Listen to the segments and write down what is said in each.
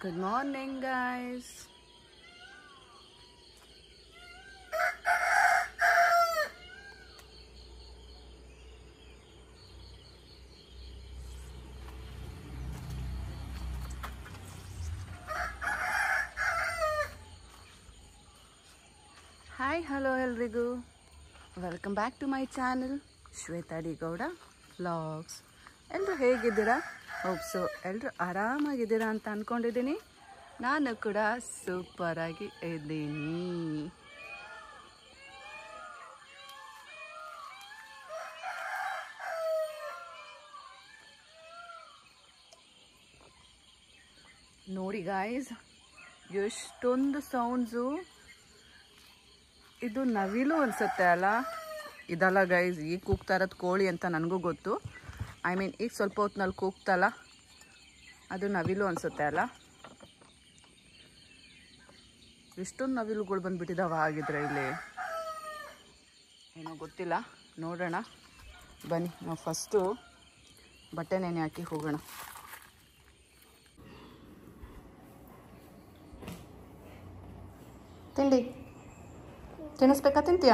Good morning, guys. Hi hello ಎಲ್ರಿಗೂ welcome back to my channel Shweta D Gowda vlogs ಎಲ್ಲರೂ ಹೇಗಿದ್ದೀರಾ ಹೋಪ್ಸು ಎಲ್ಲರೂ ಆರಾಮಾಗಿದ್ದೀರಾ ಅಂತ ಅಂದ್ಕೊಂಡಿದ್ದೀನಿ ನಾನು ಕೂಡ ಸೂಪರಾಗಿ ಇದ್ದೀನಿ ನೋಡಿ ಗಾಯ್ಸ್ ಎಷ್ಟೊಂದು ಸೌಂಡ್ಸು ಇದು ನವಿಲು ಅನ್ಸುತ್ತೆ ಅಲ್ಲ ಇದಲ್ಲ ಗೈಸ್ ಈಗ ಕೂಗ್ತಾ ಇರೋದು ಕೋಳಿ ಅಂತ ನನಗೂ ಗೊತ್ತು ಐ ಮೀನ್ ಈಗ ಸ್ವಲ್ಪ ಹೊತ್ನಲ್ಲಿ ಕೂಗ್ತಲ್ಲ ಅದು ನವಿಲು ಅನ್ಸುತ್ತೆ ಅಲ್ಲ ಎಷ್ಟೊಂದು ನವಿಲುಗಳು ಬಂದ್ಬಿಟ್ಟಿದಾವ ಆಗಿದ್ರೆ ಇಲ್ಲಿ ಏನೋ ಗೊತ್ತಿಲ್ಲ ನೋಡೋಣ ಬನ್ನಿ ನಾವು ಫಸ್ಟು ಬಟ್ಟೆ ನೆನೆ ಹಾಕಿ ಹೋಗೋಣ ತಿಂಡಿ ತಿನ್ನಿಸ್ಬೇಕಾ ತಿಂತೀಯಾ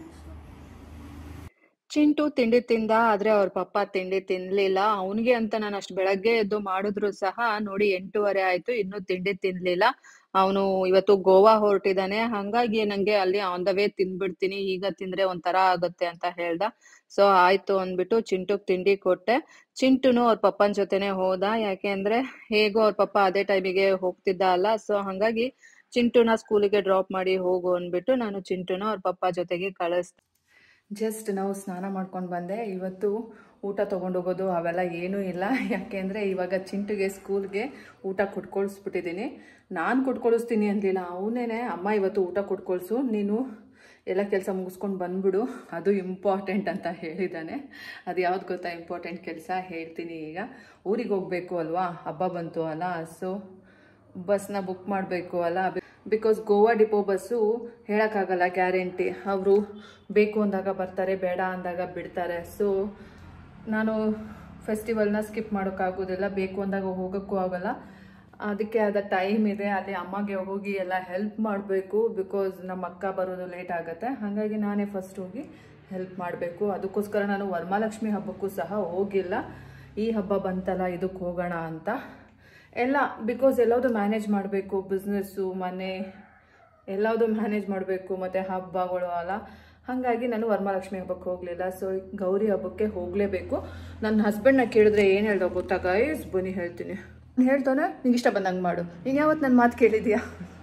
ಚಿಂಟು ತಿಂಡಿ ತಿಂದ ಆದ್ರೆ ಅವ್ರ ಪಪ್ಪ ತಿಂಡಿ ತಿನ್ಲಿಲ್ಲ ಅವನಿಗೆ ಅಂತ ನಾನು ಅಷ್ಟು ಬೆಳಗ್ಗೆ ಎದ್ದು ಮಾಡಿದ್ರು ಸಹ ನೋಡಿ ಎಂಟೂವರೆ ಆಯ್ತು ಇನ್ನೂ ತಿಂಡಿ ತಿನ್ಲಿಲ್ಲ ಅವನು ಇವತ್ತು ಗೋವಾ ಹೊರಟಿದ್ದಾನೆ ಹಂಗಾಗಿ ನಂಗೆ ಅಲ್ಲಿ ಆನ್ ದ ವೇ ತಿಂದ್ಬಿಡ್ತೀನಿ ಈಗ ತಿಂದ್ರೆ ಒಂಥರ ಆಗುತ್ತೆ ಅಂತ ಹೇಳ್ದ ಸೊ ಆಯ್ತು ಅಂದ್ಬಿಟ್ಟು ಚಿಂಟುಗ್ ತಿಂಡಿ ಕೊಟ್ಟೆ ಚಿಂಟುನು ಅವ್ರ ಪಪ್ಪನ ಜೊತೆನೆ ಹೋದ ಯಾಕೆ ಅಂದ್ರೆ ಹೇಗೋ ಅವ್ರ ಪಪ್ಪ ಅದೇ ಟೈಮಿಗೆ ಹೋಗ್ತಿದ್ದ ಅಲ್ಲ ಸೊ ಹಂಗಾಗಿ ಚಿಂಟುನ ಸ್ಕೂಲಿಗೆ ಡ್ರಾಪ್ ಮಾಡಿ ಹೋಗು ಅಂದ್ಬಿಟ್ಟು ನಾನು ಚಿಂಟುನ ಅವ್ರ ಪಪ್ಪ ಜೊತೆಗೆ ಕಳಿಸ್ದೆ ಜಸ್ಟ್ ನಾವು ಸ್ನಾನ ಮಾಡ್ಕೊಂಡು ಬಂದೆ ಇವತ್ತು ಊಟ ತೊಗೊಂಡೋಗೋದು ಅವೆಲ್ಲ ಏನೂ ಇಲ್ಲ ಯಾಕೆಂದರೆ ಇವಾಗ ಚಿಂಟುಗೆ ಸ್ಕೂಲ್ಗೆ ಊಟ ಕೊಟ್ಕೊಳಿಸ್ಬಿಟ್ಟಿದ್ದೀನಿ ನಾನು ಕೊಟ್ಕೊಳಿಸ್ತೀನಿ ಅಂದಿಲ್ಲ ಅವನೇನೆ ಅಮ್ಮ ಇವತ್ತು ಊಟ ಕೊಟ್ಕೊಳ್ಸು ನೀನು ಎಲ್ಲ ಕೆಲಸ ಮುಗಿಸ್ಕೊಂಡು ಬಂದ್ಬಿಡು ಅದು ಇಂಪಾರ್ಟೆಂಟ್ ಅಂತ ಹೇಳಿದ್ದಾನೆ ಅದು ಯಾವ್ದು ಗೊತ್ತಾ ಇಂಪಾರ್ಟೆಂಟ್ ಕೆಲಸ ಹೇಳ್ತೀನಿ ಈಗ ಊರಿಗೆ ಹೋಗಬೇಕು ಅಲ್ವಾ ಹಬ್ಬ ಬಂತು ಅಲ್ಲ ಸೊ ಬಸ್ನ ಬುಕ್ ಮಾಡಬೇಕು ಅಲ್ಲ ಬಿಕಾಸ್ ಗೋವಾ ಡಿಪೋ ಬಸ್ಸು ಹೇಳೋಕ್ಕಾಗಲ್ಲ ಗ್ಯಾರಂಟಿ ಅವರು ಬೇಕು ಅಂದಾಗ ಬರ್ತಾರೆ ಬೇಡ ಅಂದಾಗ ಬಿಡ್ತಾರೆ ಸೊ ನಾನು ಫೆಸ್ಟಿವಲ್ನ ಸ್ಕಿಪ್ ಮಾಡೋಕ್ಕಾಗೋದಿಲ್ಲ ಬೇಕು ಅಂದಾಗ ಹೋಗೋಕ್ಕೂ ಆಗಲ್ಲ ಅದಕ್ಕೆ ಆದ ಟೈಮ್ ಇದೆ ಅಲ್ಲಿ ಅಮ್ಮಗೆ ಹೋಗಿ ಎಲ್ಲ ಹೆಲ್ಪ್ ಮಾಡಬೇಕು ಬಿಕಾಸ್ ನಮ್ಮ ಅಕ್ಕ ಬರೋದು ಲೇಟ್ ಆಗುತ್ತೆ ಹಾಗಾಗಿ ನಾನೇ ಫಸ್ಟ್ ಹೋಗಿ ಹೆಲ್ಪ್ ಮಾಡಬೇಕು ಅದಕ್ಕೋಸ್ಕರ ನಾನು ವರಮಹಾಲಕ್ಷ್ಮಿ ಹಬ್ಬಕ್ಕೂ ಸಹ ಹೋಗಿಲ್ಲ ಈ ಹಬ್ಬ ಬಂತಲ್ಲ ಇದಕ್ಕೆ ಹೋಗೋಣ ಅಂತ ಎಲ್ಲ ಬಿಕಾಸ್ ಎಲ್ಲವುದು ಮ್ಯಾನೇಜ್ ಮಾಡಬೇಕು ಬಿಸ್ನೆಸ್ಸು ಮನೆ ಎಲ್ಲವುದು ಮ್ಯಾನೇಜ್ ಮಾಡಬೇಕು ಮತ್ತು ಹಬ್ಬಗಳು ಅಲ್ಲ ಹಾಗಾಗಿ ನಾನು ವರಮಹಾಲಕ್ಷ್ಮಿ ಹಬ್ಬಕ್ಕೆ ಹೋಗಲಿಲ್ಲ ಸೊ ಗೌರಿ ಹಬ್ಬಕ್ಕೆ ಹೋಗಲೇಬೇಕು ನನ್ನ ಹಸ್ಬೆಂಡ್ನ ಕೇಳಿದ್ರೆ ಏನು ಹೇಳ್ದೋ ಗೊತ್ತಾ ಗೈಸ್ ಬನ್ನಿ ಹೇಳ್ತೀನಿ ಹೇಳ್ತಾನೆ ನಿಂಗೆ ಇಷ್ಟ ಬಂದಂಗೆ ಮಾಡು ನೀನು ಯಾವತ್ತು ನನ್ನ ಮಾತು ಕೇಳಿದ್ಯಾ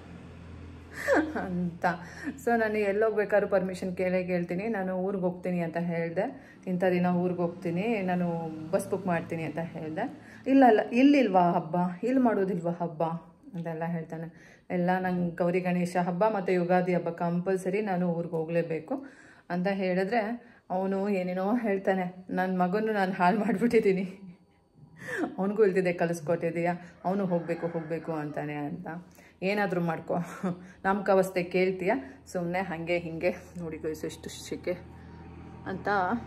ಅಂತ ಸೊ ನಾನು ಎಲ್ಲೋಗ್ಬೇಕಾದ್ರೂ ಪರ್ಮಿಷನ್ ಕೇಳೇ ಕೇಳ್ತೀನಿ ನಾನು ಊರಿಗೆ ಹೋಗ್ತೀನಿ ಅಂತ ಹೇಳಿದೆ ಇಂಥ ದಿನ ಊರಿಗೆ ಹೋಗ್ತೀನಿ ನಾನು ಬಸ್ ಬುಕ್ ಮಾಡ್ತೀನಿ ಅಂತ ಹೇಳಿದೆ ಇಲ್ಲ ಇಲ್ಲ ಇಲ್ಲಿಲ್ವಾ ಹಬ್ಬ ಇಲ್ಲಿ ಮಾಡೋದಿಲ್ವಾ ಹಬ್ಬ ಅಂತೆಲ್ಲ ಹೇಳ್ತಾನೆ ಎಲ್ಲ ನಂಗೆ ಗೌರಿ ಗಣೇಶ ಹಬ್ಬ ಮತ್ತು ಯುಗಾದಿ ಹಬ್ಬ ಕಂಪಲ್ಸರಿ ನಾನು ಊರಿಗೆ ಹೋಗಲೇಬೇಕು ಅಂತ ಹೇಳಿದ್ರೆ ಅವನು ಏನೇನೋ ಹೇಳ್ತಾನೆ ನನ್ನ ಮಗನೂ ನಾನು ಹಾಳು ಮಾಡಿಬಿಟ್ಟಿದ್ದೀನಿ ಅವನಿಗೂ ಇಲ್ದಿದೆ ಕಲಿಸ್ಕೊಟ್ಟಿದೀಯಾ ಅವನು ಹೋಗಬೇಕು ಹೋಗಬೇಕು ಅಂತಾನೆ ಅಂತ ಏನಾದರೂ ಮಾಡ್ಕೊ ನಾಮಕಾವಸ್ಥೆ ಕೇಳ್ತೀಯ ಸುಮ್ಮನೆ ಹಾಗೆ ಹೀಗೆ ನೋಡಿ ಗೈಸ್ ಎಷ್ಟು ಶಿಕೆ ಅಂತ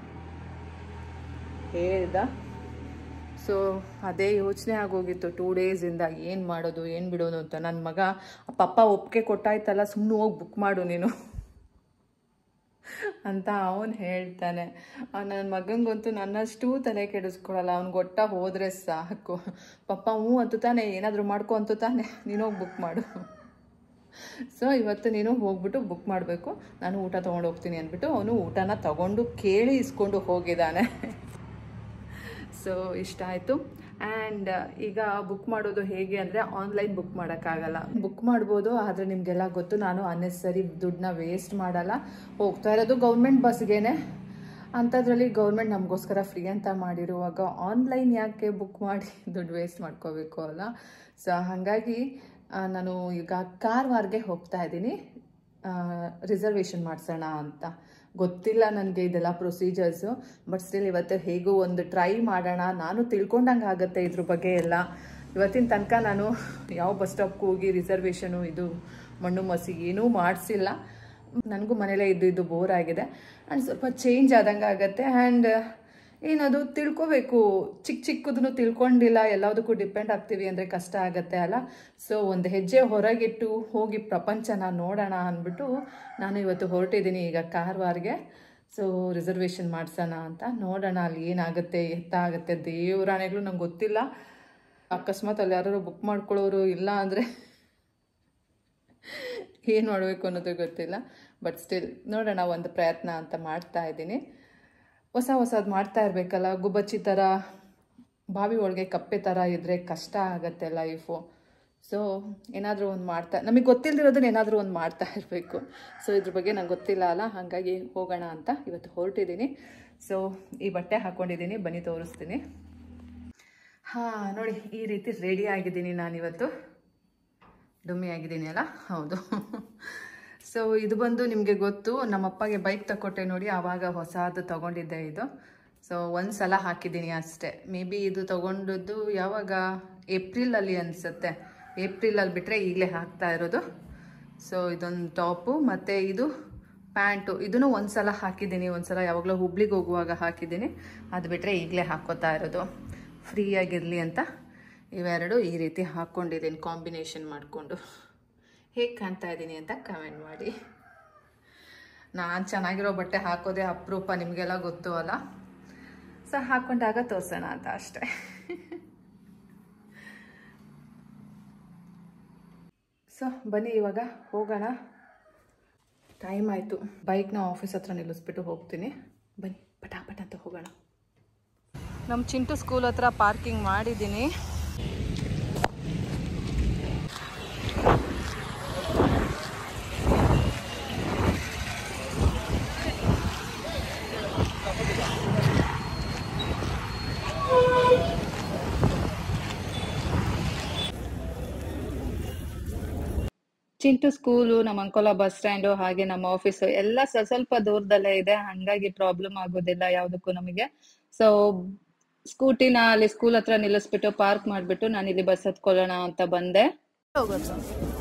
ಹೇಳ್ದ ಸೊ ಅದೇ ಯೋಚನೆ ಆಗೋಗಿತ್ತು ಟೂ ಡೇಸಿಂದ ಏನು ಮಾಡೋದು ಏನು ಬಿಡೋದು ಅಂತ ನನ್ನ ಮಗ ಪಪ್ಪ ಒಪ್ಪಿಗೆ ಕೊಟ್ಟಾಯ್ತಲ್ಲ ಸುಮ್ಮನೆ ಹೋಗಿ ಬುಕ್ ಮಾಡು ನೀನು ಅಂತ ಅವನು ಹೇಳ್ತಾನೆ ನನ್ನ ಮಗಂಗಂತೂ ನನ್ನಷ್ಟು ತಲೆ ಕೆಡಿಸ್ಕೊಳಲ್ಲ ಅವ್ನಿಗೆ ಒಟ್ಟ ಹೋದರೆ ಸಾಕು ಪಪ್ಪ ಹ್ಞೂ ಅಂತು ತಾನೆ ಏನಾದರೂ ಮಾಡ್ಕೊ ಅಂತು ತಾನೆ ನೀನು ಹೋಗಿ ಬುಕ್ ಮಾಡು ಸೊ ಇವತ್ತು ನೀನು ಹೋಗ್ಬಿಟ್ಟು ಬುಕ್ ಮಾಡಬೇಕು ನಾನು ಊಟ ತೊಗೊಂಡು ಹೋಗ್ತೀನಿ ಅಂದ್ಬಿಟ್ಟು ಅವನು ಊಟನ ತಗೊಂಡು ಕೇಳಿ ಇಸ್ಕೊಂಡು ಹೋಗಿದ್ದಾನೆ ಸೊ ಇಷ್ಟ ಆಯಿತು ಆ್ಯಂಡ್ ಈಗ ಬುಕ್ ಮಾಡೋದು ಹೇಗೆ ಅಂದರೆ ಆನ್ಲೈನ್ ಬುಕ್ ಮಾಡೋಕ್ಕಾಗಲ್ಲ ಬುಕ್ ಮಾಡ್ಬೋದು ಆದರೆ ನಿಮಗೆಲ್ಲ ಗೊತ್ತು ನಾನು ಅನ್ನೆಸರಿ ದುಡ್ಡನ್ನ ವೇಸ್ಟ್ ಮಾಡಲ್ಲ ಹೋಗ್ತಾ ಇರೋದು ಗೌರ್ಮೆಂಟ್ ಬಸ್ಗೇನೆ ಅಂಥದ್ರಲ್ಲಿ ಗೌರ್ಮೆಂಟ್ ನಮಗೋಸ್ಕರ ಫ್ರೀ ಅಂತ ಮಾಡಿರುವಾಗ ಆನ್ಲೈನ್ ಯಾಕೆ ಬುಕ್ ಮಾಡಿ ದುಡ್ಡು ವೇಸ್ಟ್ ಮಾಡ್ಕೋಬೇಕು ಅಲ್ಲ ಸೊ ಹಾಗಾಗಿ ನಾನು ಈಗ ಕಾರವಾರ್ಗೆ ಹೋಗ್ತಾ ಇದ್ದೀನಿ ರಿಸರ್ವೇಷನ್ ಮಾಡಿಸೋಣ ಅಂತ ಗೊತ್ತಿಲ್ಲ ನನಗೆ ಇದೆಲ್ಲ ಪ್ರೊಸೀಜರ್ಸು ಬಟ್ ಸ್ಟಿಲ್ ಇವತ್ತು ಹೇಗೂ ಒಂದು ಟ್ರೈ ಮಾಡೋಣ ನಾನು ತಿಳ್ಕೊಂಡಂಗೆ ಆಗುತ್ತೆ ಇದ್ರ ಬಗ್ಗೆ ಎಲ್ಲ ಇವತ್ತಿನ ತನಕ ನಾನು ಯಾವ ಬಸ್ ಸ್ಟಾಪ್ಗೆ ಹೋಗಿ ರಿಸರ್ವೇಷನು ಇದು ಮಣ್ಣು ಮಸಿ ಏನೂ ಮಾಡಿಸಿಲ್ಲ ನನಗೂ ಮನೇಲೇ ಇದ್ದು ಇದ್ದು ಬೋರ್ ಆಗಿದೆ ಆ್ಯಂಡ್ ಸ್ವಲ್ಪ ಚೇಂಜ್ ಆದಂಗೆ ಆಗುತ್ತೆ ಆ್ಯಂಡ್ ಏನದು ತಿಳ್ಕೊಬೇಕು ಚಿಕ್ಕ ಚಿಕ್ಕದನ್ನು ತಿಳ್ಕೊಂಡಿಲ್ಲ ಎಲ್ಲದಕ್ಕೂ ಡಿಪೆಂಡ್ ಆಗ್ತೀವಿ ಅಂದರೆ ಕಷ್ಟ ಆಗತ್ತೆ ಅಲ್ಲ ಸೊ ಒಂದು ಹೆಜ್ಜೆ ಹೊರಗಿಟ್ಟು ಹೋಗಿ ಪ್ರಪಂಚನ ನೋಡೋಣ ಅಂದ್ಬಿಟ್ಟು ನಾನು ಇವತ್ತು ಹೊರಟಿದ್ದೀನಿ ಈಗ ಕಾರವಾರ್ಗೆ ಸೊ ರಿಸರ್ವೇಷನ್ ಮಾಡ್ಸೋಣ ಅಂತ ನೋಡೋಣ ಅಲ್ಲಿ ಏನಾಗುತ್ತೆ ಎತ್ತ ಆಗುತ್ತೆ ದೇವರಾಣೆಗಳು ನಂಗೆ ಗೊತ್ತಿಲ್ಲ ಅಕಸ್ಮಾತ್ ಅಲ್ಲಿ ಯಾರು ಬುಕ್ ಮಾಡ್ಕೊಳ್ಳೋರು ಇಲ್ಲ ಅಂದರೆ ಏನು ಮಾಡಬೇಕು ಅನ್ನೋದು ಗೊತ್ತಿಲ್ಲ ಬಟ್ ಸ್ಟಿಲ್ ನೋಡೋಣ ಒಂದು ಪ್ರಯತ್ನ ಅಂತ ಮಾಡ್ತಾ ಇದ್ದೀನಿ ಹೊಸ ಹೊಸದು ಮಾಡ್ತಾ ಇರಬೇಕಲ್ಲ ಗುಬ್ಬಚ್ಚಿ ಥರ ಬಾವಿ ಒಳಗೆ ಕಪ್ಪೆ ಥರ ಇದ್ದರೆ ಕಷ್ಟ ಆಗುತ್ತೆ ಲೈಫು ಸೊ ಏನಾದರೂ ಒಂದು ಮಾಡ್ತಾ ನಮಗೆ ಗೊತ್ತಿಲ್ಲದಿರೋದನ್ನ ಏನಾದರೂ ಒಂದು ಮಾಡ್ತಾ ಇರಬೇಕು ಸೊ ಇದ್ರ ಬಗ್ಗೆ ನಂಗೆ ಗೊತ್ತಿಲ್ಲ ಅಲ್ಲ ಹಾಗಾಗಿ ಹೋಗೋಣ ಅಂತ ಇವತ್ತು ಹೊರಟಿದ್ದೀನಿ ಸೊ ಈ ಬಟ್ಟೆ ಹಾಕ್ಕೊಂಡಿದ್ದೀನಿ ಬನ್ನಿ ತೋರಿಸ್ತೀನಿ ಹಾಂ ನೋಡಿ ಈ ರೀತಿ ರೆಡಿ ಆಗಿದ್ದೀನಿ ನಾನಿವತ್ತು ಡುಮ್ಮಿ ಆಗಿದ್ದೀನಿ ಅಲ್ಲ ಹೌದು ಸೊ ಇದು ಬಂದು ನಿಮಗೆ ಗೊತ್ತು ನಮ್ಮಪ್ಪಗೆ ಬೈಕ್ ತಗೊಟ್ಟೆ ನೋಡಿ ಆವಾಗ ಹೊಸದು ತಗೊಂಡಿದ್ದೆ ಇದು ಸೊ ಒಂದು ಸಲ ಹಾಕಿದ್ದೀನಿ ಅಷ್ಟೇ ಮೇ ಬಿ ಇದು ತಗೊಂಡದ್ದು ಯಾವಾಗ ಏಪ್ರಿಲಲ್ಲಿ ಅನಿಸುತ್ತೆ ಏಪ್ರಿಲಲ್ಲಿ ಬಿಟ್ಟರೆ ಈಗಲೇ ಹಾಕ್ತಾ ಇರೋದು ಸೊ ಇದೊಂದು ಟಾಪು ಮತ್ತು ಇದು ಪ್ಯಾಂಟು ಇದನ್ನು ಒಂದು ಸಲ ಹಾಕಿದ್ದೀನಿ ಒಂದು ಸಲ ಯಾವಾಗಲೂ ಹುಬ್ಳಿಗೆ ಹೋಗುವಾಗ ಹಾಕಿದ್ದೀನಿ ಅದು ಬಿಟ್ಟರೆ ಈಗಲೇ ಹಾಕ್ಕೋತಾ ಇರೋದು ಫ್ರೀಯಾಗಿರಲಿ ಅಂತ ಇವೆರಡು ಈ ರೀತಿ ಹಾಕ್ಕೊಂಡಿದ್ದೀನಿ ಕಾಂಬಿನೇಷನ್ ಮಾಡಿಕೊಂಡು ಹೇಗೆ ಕಾಣ್ತಾ ಇದ್ದೀನಿ ಅಂತ ಕಮೆಂಟ್ ಮಾಡಿ ನಾನು ಚೆನ್ನಾಗಿರೋ ಬಟ್ಟೆ ಹಾಕೋದೇ ಅಪರೂಪ ನಿಮಗೆಲ್ಲ ಗೊತ್ತು ಅಲ್ಲ ಸೊ ಹಾಕ್ಕೊಂಡಾಗ ತೋರಿಸೋಣ ಅಂತ ಅಷ್ಟೇ ಸೊ ಬನ್ನಿ ಇವಾಗ ಹೋಗೋಣ ಟೈಮ್ ಆಯಿತು ಬೈಕ್ನ ಆಫೀಸ್ ಹತ್ರ ನಿಲ್ಲಿಸ್ಬಿಟ್ಟು ಹೋಗ್ತೀನಿ ಬನ್ನಿ ಪಟಾಪಟ ಅಂತ ಹೋಗೋಣ ನಮ್ಮ ಚಿಂಟು ಸ್ಕೂಲ್ ಹತ್ರ ಪಾರ್ಕಿಂಗ್ ಮಾಡಿದ್ದೀನಿ ಚಿಂಟು ಸ್ಕೂಲು ನಮ್ಮ ಅಂಕೋಲ ಬಸ್ ಸ್ಟ್ಯಾಂಡು ಹಾಗೆ ನಮ್ಮ ಆಫೀಸು ಎಲ್ಲ ಸ್ವಲ್ಪ ಸ್ವಲ್ಪ ದೂರದಲ್ಲೇ ಇದೆ ಹಂಗಾಗಿ ಪ್ರಾಬ್ಲಮ್ ಆಗೋದಿಲ್ಲ ಯಾವುದಕ್ಕೂ ನಮಗೆ ಸೊ ಸ್ಕೂಟಿನ ಅಲ್ಲಿ ಸ್ಕೂಲ್ ಹತ್ರ ನಿಲ್ಲಿಸ್ಬಿಟ್ಟು ಪಾರ್ಕ್ ಮಾಡ್ಬಿಟ್ಟು ನಾನು ಇಲ್ಲಿ ಬಸ್ ಹತ್ಕೊಳ್ಳೋಣ ಅಂತ ಬಂದೆ ಹೋಗೋದು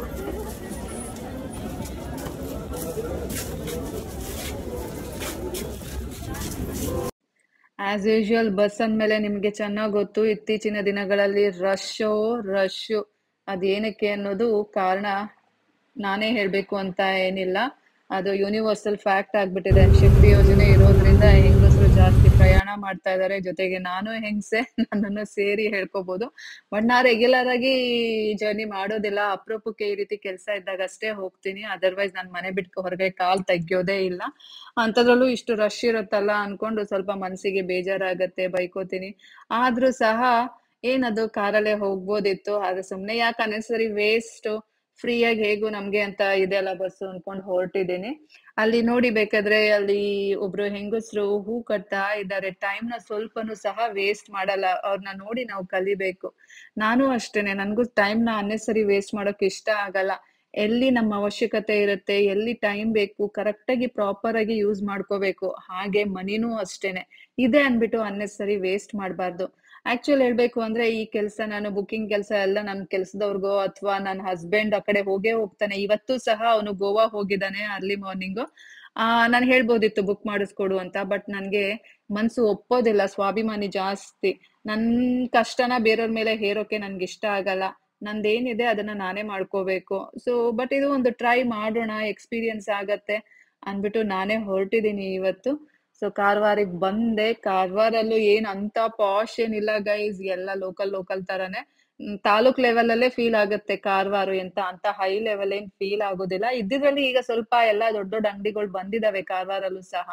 ಆಸ್ ಯೂಶುವಲ್ ಬಸ್ ಅಂದ್ಮೇಲೆ ನಿಮ್ಗೆ ಚೆನ್ನಾಗ್ ಗೊತ್ತು ಇತ್ತೀಚಿನ ದಿನಗಳಲ್ಲಿ ರಶ್ಶು ರಶ್ಶು ಅದೇನಕ್ಕೆ ಅನ್ನೋದು ಕಾರಣ ನಾನೇ ಹೇಳ್ಬೇಕು ಅಂತ ಏನಿಲ್ಲ ಅದು ಯೂನಿವರ್ಸಲ್ ಫ್ಯಾಕ್ಟ್ ಆಗ್ಬಿಟ್ಟಿದೆ ಶಕ್ತಿ ಯೋಜನೆ ಇರೋದ್ರಿಂದ ಹೆಂಗಸರು ಜಾಸ್ತಿ ಪ್ರಯಾಣ ಮಾಡ್ತಾ ಇದ್ದಾರೆ ಜೊತೆಗೆ ನಾನು ಹೆಂಗಸೆ ನನ್ನನ್ನು ಸೇರಿ ಹೇಳ್ಕೊಬಹುದು ಬಟ್ ನಾ ರೆಗ್ಯುಲರ್ ಆಗಿ ಜರ್ನಿ ಮಾಡೋದಿಲ್ಲ ಅಪರೂಪಕ್ಕೆ ಈ ರೀತಿ ಕೆಲಸ ಇದ್ದಾಗ ಅಷ್ಟೇ ಹೋಗ್ತೀನಿ ಅದರ್ವೈಸ್ ನಾನು ಮನೆ ಬಿಟ್ಟು ಹೊರಗೆ ಕಾಲ್ ತೆಗಿಯೋದೇ ಇಲ್ಲ ಅಂಥದ್ರಲ್ಲೂ ಇಷ್ಟು ರಶ್ ಇರುತ್ತಲ್ಲ ಅನ್ಕೊಂಡು ಸ್ವಲ್ಪ ಮನ್ಸಿಗೆ ಬೇಜಾರಾಗತ್ತೆ ಬೈಕೋತೀನಿ ಆದ್ರೂ ಸಹ ಏನದು ಕಾರಲ್ಲೇ ಹೋಗ್ಬೋದಿತ್ತು ಆದ್ರೆ ಸುಮ್ನೆ ಯಾಕೆ ಅನೆಸರಿ ವೇಸ್ಟ್ ಫ್ರೀಯಾಗಿ ಹೇಗೂ ನಮ್ಗೆ ಅಂತ ಇದೆಲ್ಲ ಬಸ್ಸು ಅನ್ಕೊಂಡು ಹೊರಟಿದ್ದೀನಿ ಅಲ್ಲಿ ನೋಡಿ ಬೇಕಾದ್ರೆ ಅಲ್ಲಿ ಒಬ್ರು ಹೆಂಗಸರು ಹೂ ಕಟ್ತಾ ಇದ್ದಾರೆ ಟೈಮ್ ನ ಸ್ವಲ್ಪನೂ ಸಹ ವೇಸ್ಟ್ ಮಾಡಲ್ಲ ಅವ್ರನ್ನ ನೋಡಿ ನಾವು ಕಲಿಬೇಕು ನಾನು ಅಷ್ಟೇನೆ ನನ್ಗೂ ಟೈಮ್ ನ ಅನ್ನೆಸರಿ ವೇಸ್ಟ್ ಮಾಡೋಕೆ ಇಷ್ಟ ಆಗಲ್ಲ ಎಲ್ಲಿ ನಮ್ಮ ಅವಶ್ಯಕತೆ ಇರುತ್ತೆ ಎಲ್ಲಿ ಟೈಮ್ ಬೇಕು ಕರೆಕ್ಟ್ ಆಗಿ ಪ್ರಾಪರ್ ಆಗಿ ಯೂಸ್ ಮಾಡ್ಕೋಬೇಕು ಹಾಗೆ ಮನಿನೂ ಅಷ್ಟೇನೆ ಇದೆ ಅನ್ಬಿಟ್ಟು ಅನ್ನೆಸರಿ ವೇಸ್ಟ್ ಮಾಡಬಾರ್ದು ಆಕ್ಚುಲ್ ಹೇಳ್ಬೇಕು ಅಂದ್ರೆ ಈ ಕೆಲಸ ನಾನು ಬುಕಿಂಗ್ ಕೆಲಸ ಎಲ್ಲ ನನ್ ಕೆಲ್ಸದವ್ರಿಗೋ ಅಥವಾ ನನ್ನ ಹಸ್ಬೆಂಡ್ ಆ ಕಡೆ ಹೋಗೇ ಹೋಗ್ತಾನೆ ಇವತ್ತು ಸಹ ಅವನು ಗೋವಾ ಹೋಗಿದ್ದಾನೆ ಅರ್ಲಿ ಮಾರ್ನಿಂಗು ಆ ನಾನು ಹೇಳ್ಬೋದಿತ್ತು ಬುಕ್ ಮಾಡಿಸ್ಕೊಡು ಅಂತ ಬಟ್ ನನ್ಗೆ ಮನ್ಸು ಒಪ್ಪೋದಿಲ್ಲ ಸ್ವಾಭಿಮಾನಿ ಜಾಸ್ತಿ ನನ್ ಕಷ್ಟನ ಬೇರೆಯವ್ರ ಮೇಲೆ ಹೇರೋಕೆ ನನ್ಗೆ ಇಷ್ಟ ಆಗಲ್ಲ ನಂದೇನಿದೆ ಅದನ್ನ ನಾನೇ ಮಾಡ್ಕೋಬೇಕು ಸೊ ಬಟ್ ಇದು ಒಂದು ಟ್ರೈ ಮಾಡೋಣ ಎಕ್ಸ್ಪೀರಿಯನ್ಸ್ ಆಗತ್ತೆ ಅನ್ಬಿಟ್ಟು ನಾನೇ ಹೊರಟಿದ್ದೀನಿ ಇವತ್ತು ಸೊ ಕಾರವಾರಿಗೆ ಬಂದೆ ಕಾರವಾರಲ್ಲೂ ಏನ್ ಅಂತ ಪಾಶ್ ಏನಿಲ್ಲ ಗೈಸ್ ಎಲ್ಲ ಲೋಕಲ್ ಲೋಕಲ್ ತರಾನೇ ಮ್, ತಾಲೂಕ್ ಲೆವೆಲ್ ಅಲ್ಲೇ ಫೀಲ್ ಆಗುತ್ತೆ ಕಾರವಾರ ಎಂತ ಅಂತ ಹೈ ಲೆವೆಲ್ ಏನ್ ಫೀಲ್ ಆಗೋದಿಲ್ಲ ಇದ್ದಿದ್ರಲ್ಲಿ ಈಗ ಸ್ವಲ್ಪ ಎಲ್ಲಾ ದೊಡ್ಡ ದೊಡ್ಡ ಅಂಗಡಿಗಳು ಬಂದಿದಾವೆ ಕಾರವಾರಲ್ಲೂ ಸಹ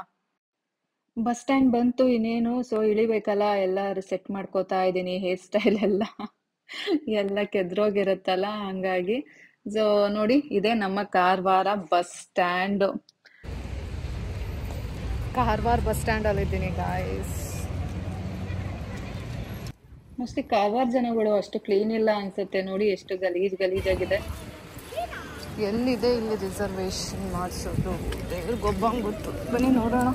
ಬಸ್ ಸ್ಟ್ಯಾಂಡ್ ಬಂತು ಇನ್ನೇನು ಸೊ ಇಳಿಬೇಕಲ್ಲ ಎಲ್ಲ ಸೆಟ್ ಮಾಡ್ಕೋತಾ ಇದ್ದೀನಿ ಹೇರ್ ಸ್ಟೈಲ್ ಎಲ್ಲ ಎಲ್ಲ ಕೆದ್ರೋಗಿರುತ್ತಲ್ಲ ಹಂಗಾಗಿ ಸೊ ನೋಡಿ ಇದೇ ನಮ್ಮ Karwar bus stand Karwar bus ಸ್ಟ್ಯಾಂಡಲ್ಲಿ ಇದ್ದೀನಿ ಗಾಯ್ಸ್ ಮೋಸ್ಟ್ಲಿ ಕಾರವಾರ ಜನಗಳು ಅಷ್ಟು ಕ್ಲೀನ್ ಇಲ್ಲ ಅನ್ಸುತ್ತೆ ನೋಡಿ ಎಷ್ಟು ಗಲೀಜ್ ಗಲೀಜಾಗಿದೆ ಎಲ್ಲಿದೆ ಇಲ್ಲಿ ರಿಸರ್ವೇಶನ್ ಮಾಡಿಸೋದು ದೇವ್ರ ಗೊಬ್ಬಂಗ್ ಗೊತ್ತು ಬನ್ನಿ ನೋಡೋಣ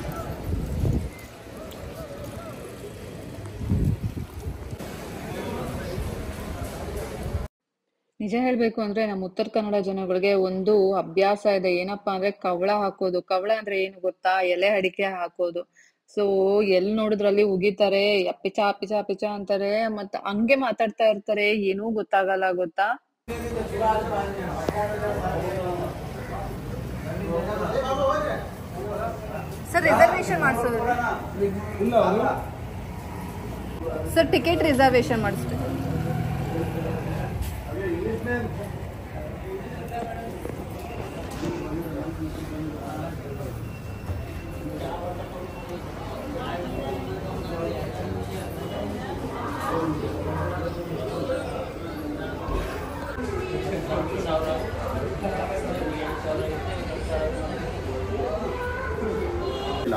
ನಿಜ ಹೇಳ್ಬೇಕು ಅಂದ್ರೆ ನಮ್ಮ ಉತ್ತರ ಕನ್ನಡ ಜನಗಳಿಗೆ ಒಂದು ಅಭ್ಯಾಸ ಇದೆ ಏನಪ್ಪಾ ಅಂದ್ರೆ ಕವಳ ಹಾಕೋದು ಕವಳ ಅಂದ್ರೆ ಏನು ಗೊತ್ತಾ ಎಲೆ ಅಡಿಕೆ ಹಾಕೋದು ಸೊ ಎಲ್ ನೋಡಿದ್ರಲ್ಲಿ ಉಗಿತಾರೆ ಪಿಚ ಪಿಚ ಪಿಚ ಅಂತಾರೆ ಮತ್ತ ಹಂಗೆ ಮಾತಾಡ್ತಾ ಇರ್ತಾರೆ ಏನೂ ಗೊತ್ತಾಗಲ್ಲ ಗೊತ್ತಾ ಸರ್ ರಿಸರ್ವೇಶನ್ ಮಾಡಿಸೋದು ಸರ್ ಟಿಕೆಟ್ ರಿಸರ್ವೇಶನ್ ಮಾಡಿಸ್ರಿ ಇಲ್ಲ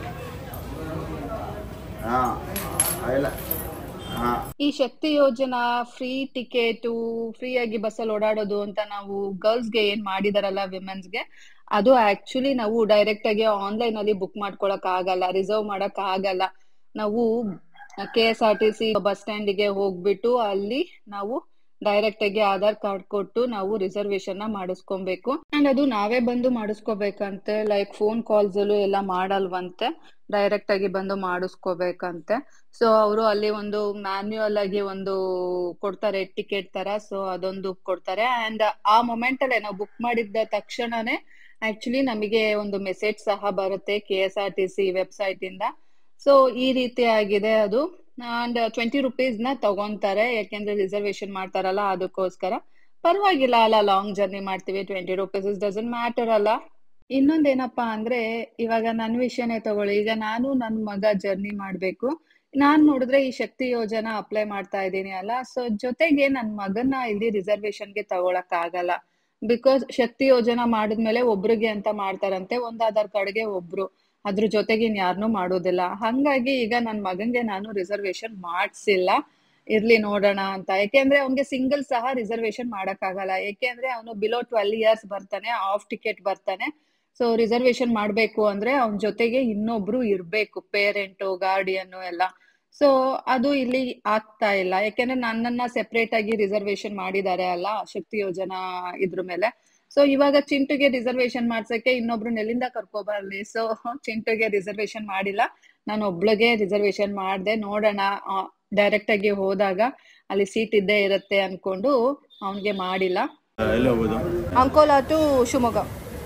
ಹಾ ಇಲ್ಲ ಹಾ ಈ ಶಕ್ತಿ ಯೋಜನಾ ಫ್ರೀ ಟಿಕೆಟು ಫ್ರೀ ಆಗಿ ಬಸ್ಸಲ್ಲಿ ಓಡಾಡೋದು ಅಂತ ನಾವು ಗರ್ಲ್ಸ್ಗೆ ಏನ್ ಮಾಡಿದಾರಲ್ಲ ವಿಮೆನ್ಸ್ಗೆ ಅದು ಆಕ್ಚುಲಿ ನಾವು ಡೈರೆಕ್ಟ್ ಆಗಿ ಆನ್ಲೈನ್ ಅಲ್ಲಿ ಬುಕ್ ಮಾಡ್ಕೊಳಕ್ ಆಗಲ್ಲ ರಿಸರ್ವ್ ಮಾಡಕ್ ಆಗಲ್ಲ ನಾವು K S R T C bus ಸ್ಟ್ಯಾಂಡಿಗೆ ಹೋಗ್ಬಿಟ್ಟು ಅಲ್ಲಿ ನಾವು ಡೈರೆಕ್ಟ್ ಆಗಿ ಆಧಾರ್ ಕಾರ್ಡ್ ಕೊಟ್ಟು ನಾವು ರಿಸರ್ವೇಶನ್ ನ ಮಾಡಿಸ್ಕೊಬೇಕು ಅಂಡ್ ಅದು ನಾವೇ ಬಂದು ಮಾಡಿಸ್ಕೋಬೇಕಂತೆ ಲೈಕ್ ಫೋನ್ ಕಾಲ್ಸ್ ಅಲ್ಲೂ ಎಲ್ಲ ಮಾಡಲ್ವಂತೆ ಡೈರೆಕ್ಟ್ ಆಗಿ ಬಂದು ಮಾಡಿಸ್ಕೋಬೇಕಂತೆ ಸೊ ಅವರು ಅಲ್ಲಿ ಒಂದು ಮ್ಯಾನ್ಯುಯಲ್ ಆಗಿ ಒಂದು ಕೊಡ್ತಾರೆ ಟಿಕೆಟ್ ತರ ಸೊ ಅದೊಂದು ಕೊಡ್ತಾರೆ ಅಂಡ್ ಆ ಮೊಮೆಂಟ್ ಅಲ್ಲೇ ನಾವು ಬುಕ್ ಮಾಡಿದ ತಕ್ಷಣನೇ ಆಕ್ಚುಲಿ ನಮಗೆ ಒಂದು ಮೆಸೇಜ್ ಸಹ ಬರುತ್ತೆ K S R T C website ಇಂದ ಸೊ ಈ ರೀತಿ ಆಗಿದೆ ಅದು ಅಂಡ್ ಟ್ವೆಂಟಿ ರುಪೀಸ್ ನ ತಗೊಂತಾರೆ ಯಾಕೆಂದ್ರೆ ರಿಸರ್ವೇಶನ್ ಮಾಡ್ತಾರಲ್ಲ ಅದಕ್ಕೋಸ್ಕರ ಪರವಾಗಿಲ್ಲ ಅಲ್ಲ ಲಾಂಗ್ ಜರ್ನಿ ಮಾಡ್ತೀವಿ twenty rupees is doesn't matter ಅಲ್ಲ ಇನ್ನೊಂದೇನಪ್ಪಾ ಅಂದ್ರೆ ಇವಾಗ ನನ್ನ ವಿಷಯನೇ ತಗೊಳ್ಳಿ ಈಗ ನಾನು ನನ್ನ ಮಗ ಜರ್ನಿ ಮಾಡ್ಬೇಕು ನಾನ್ ನೋಡಿದ್ರೆ ಈ ಶಕ್ತಿ ಯೋಜನಾ ಅಪ್ಲೈ ಮಾಡ್ತಾ ಇದ್ದೀನಿ ಅಲ್ಲ ಸೊ ಜೊತೆಗೆ ನನ್ನ ಮಗನ್ನ ಇಲ್ಲಿ ರಿಸರ್ವೇಶನ್ಗೆ ತಗೊಳಕ್ ಆಗಲ್ಲ ಬಿಕಾಸ್ ಶಕ್ತಿ ಯೋಜನಾ ಮಾಡಿದ್ಮೇಲೆ ಒಬ್ರಿಗೆ ಅಂತ ಮಾಡ್ತಾರಂತೆ ಒಂದ್ ಆಧಾರ್ ಕಾರ್ಡ್ಗೆ ಒಬ್ರು ಅದ್ರ ಜೊತೆಗೆ ಇನ್ಯಾರನ್ನೂ ಮಾಡೋದಿಲ್ಲ ಹಂಗಾಗಿ ಈಗ ನನ್ನ ಮಗನ್ಗೆ ನಾನು ರಿಸರ್ವೇಶನ್ ಮಾಡ್ಸಿಲ್ಲ ಇರ್ಲಿ ನೋಡೋಣ ಅಂತ ಯಾಕೆಂದ್ರೆ ಅವ್ನಿಗೆ ಸಿಂಗಲ್ ಸಹ ರಿಸರ್ವೇಶನ್ ಮಾಡಕ್ಕಾಗಲ್ಲ ಯಾಕೆಂದ್ರೆ ಅವನು ಬಿಲೋ ಟ್ವೆಲ್ ಇಯರ್ಸ್ ಬರ್ತಾನೆ ಆಫ್ ಟಿಕೆಟ್ ಬರ್ತಾನೆ ಸೊ ರಿಸರ್ವೇಶನ್ ಮಾಡ್ಬೇಕು ಅಂದ್ರೆ ಅವನ ಜೊತೆಗೆ ಇನ್ನೊಬ್ರು ಇರ್ಬೇಕು ಪೇರೆಂಟು ಗಾರ್ಡಿಯನ್ ಎಲ್ಲ ಸೊ ಅದು ಇಲ್ಲಿ ಆಗ್ತಾ ಇಲ್ಲ ಯಾಕೆಂದ್ರೆ ನನ್ನನ್ನ ಸೆಪರೇಟ್ ಆಗಿ ರಿಸರ್ವೇಶನ್ ಮಾಡಿದ್ದಾರೆ ಅಲ್ಲ ಶಕ್ತಿ ಯೋಜನಾ ಇದ್ರ ಮೇಲೆ ಸೊ ಇವಾಗ ಚಿಂಟುಗೆ ರಿಸರ್ವೇಶನ್ ಮಾಡ್ಸಕ್ಕೆ ಇನ್ನೊಬ್ರು ಎಲ್ಲಿಂದ ಕರ್ಕೊಬರ್ಲಿ ಸೊ ಚಿಂಟುಗೆ ರಿಸರ್ವೇಶನ್ ಮಾಡಿಲ್ಲ ನಾನು ಒಬ್ಳಿಗೆ ರಿಸರ್ವೇಶನ್ ಮಾಡ್ದೆ ನೋಡೋಣ ಡೈರೆಕ್ಟ್ ಆಗಿ ಹೋದಾಗ ಅಲ್ಲಿ ಸೀಟ್ ಇದ್ದೇ ಇರುತ್ತೆ ಅನ್ಕೊಂಡು ಅವನ್ಗೆ ಮಾಡಿಲ್ಲ ಎಲ್ಲಿ ಹೋಗೋದು ಅಂಕೋಲಾ ಟು ಶಿವಮೊಗ್ಗ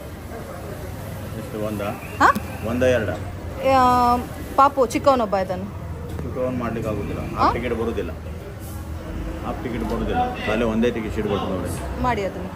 ಎಷ್ಟು ಒಂದ ಹಾಂ ಒಂದ ಎರಡ ಪಾಪು ಚಿಕ್ಕವನೊಬ್ಬ ಇದ್ದಾನೆ ಟೋನ್ ಮಾಡ್ಲಿಕ್ಕೆ ಆಗುದಿಲ್ಲ ಹಾಫ್ ಟಿಕೆಟ್ ಬರುದಿಲ್ಲ ಹಾಫ್ ಟಿಕೆಟ್ ಬರುದಿಲ್ಲ ಖಾಲಿ ಒಂದೇ ಟಿಕೆಟ್ ಶೀಟ್ ಕೊಟ್ಟು ನೋಡಿ ಮಾಡಿ ಅದನ್ನು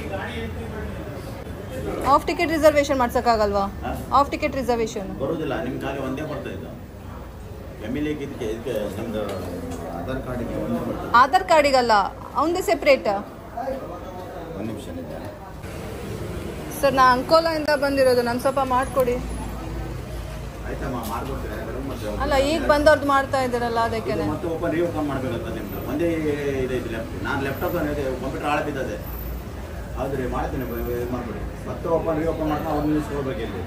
ಆಫ್ ಟಿಕೆಟ್ ರಿಸರ್ವೇಶನ್ ಮಾಡ್ಸೋಕ್ಕಾಗಲ್ವಾ ಆಫ್ ಟಿಕೆಟ್ ರಿಸರ್ವೇಶನ್ ಬರುದಿಲ್ಲ ನಿಮ್ಗೆ ಖಾಲಿ ಒಂದೇ ಬರ್ತಾ ಇದ್ದ ಎಮ್ ಎಲ್ ಎಗೆ ಇದಕ್ಕೆ ಇದಕ್ಕೆ ನಿಮ್ದು ಆಧಾರ್ ಕಾರ್ಡಿಗೆ ಒಂದೇ ಬರ್ತದೆ ಆಧಾರ್ ಕಾರ್ಡಿಗಲ್ಲ ಅವನದೇ ಸೆಪ್ರೇಟ್ ಒಂದು ನಿಮಿಷ ನಿಜ ಸರ್ ನಾ ಅಂಕೋಲಾಯಿಂದ ಬಂದಿರೋದು ನಾನು ಸ್ವಲ್ಪ ಮಾಡಿಕೊಡಿ ಆಯ್ತಮ್ಮ ಮಾಡ್ಕೊಡ್ತೀನಿ ಹಾಗಾದ್ರೆ ಮತ್ತೆ ಅಲ್ಲ ಈಗ ಬಂದವ್ರದ್ದು ಮಾಡ್ತಾ ಇದ್ದೀರಲ್ಲ ಅದಕ್ಕೆ ಇದು ಮತ್ತೆ ಓಪನ್ ರೀ ಓಪನ್ ಮಾಡ್ಬೇಕಂತ ನಿಮ್ದು ಒಂದೇ ಇದೈತಿ ಲೆಫ್ಟ್ ನಾನು ಲ್ಯಾಪ್ಟಾಪ್ ಕಂಪ್ಯೂಟರ್ ಹಾಳು ಬಿದ್ದದೆ ಹೌದ್ರಿ ಮಾಡ್ತೀನಿ ಬ- ಇದು ಮಾಡ್ಬಿಡಿ ಮತ್ತೆ ಓಪನ್ ರೀ ಓಪನ್ ಮಾಡ್ಕೊಂಡು ಅವ್ರು ನಿಲ್ಲಿಸ್ಕೋಬೇಕು ಇಲ್ಲಿ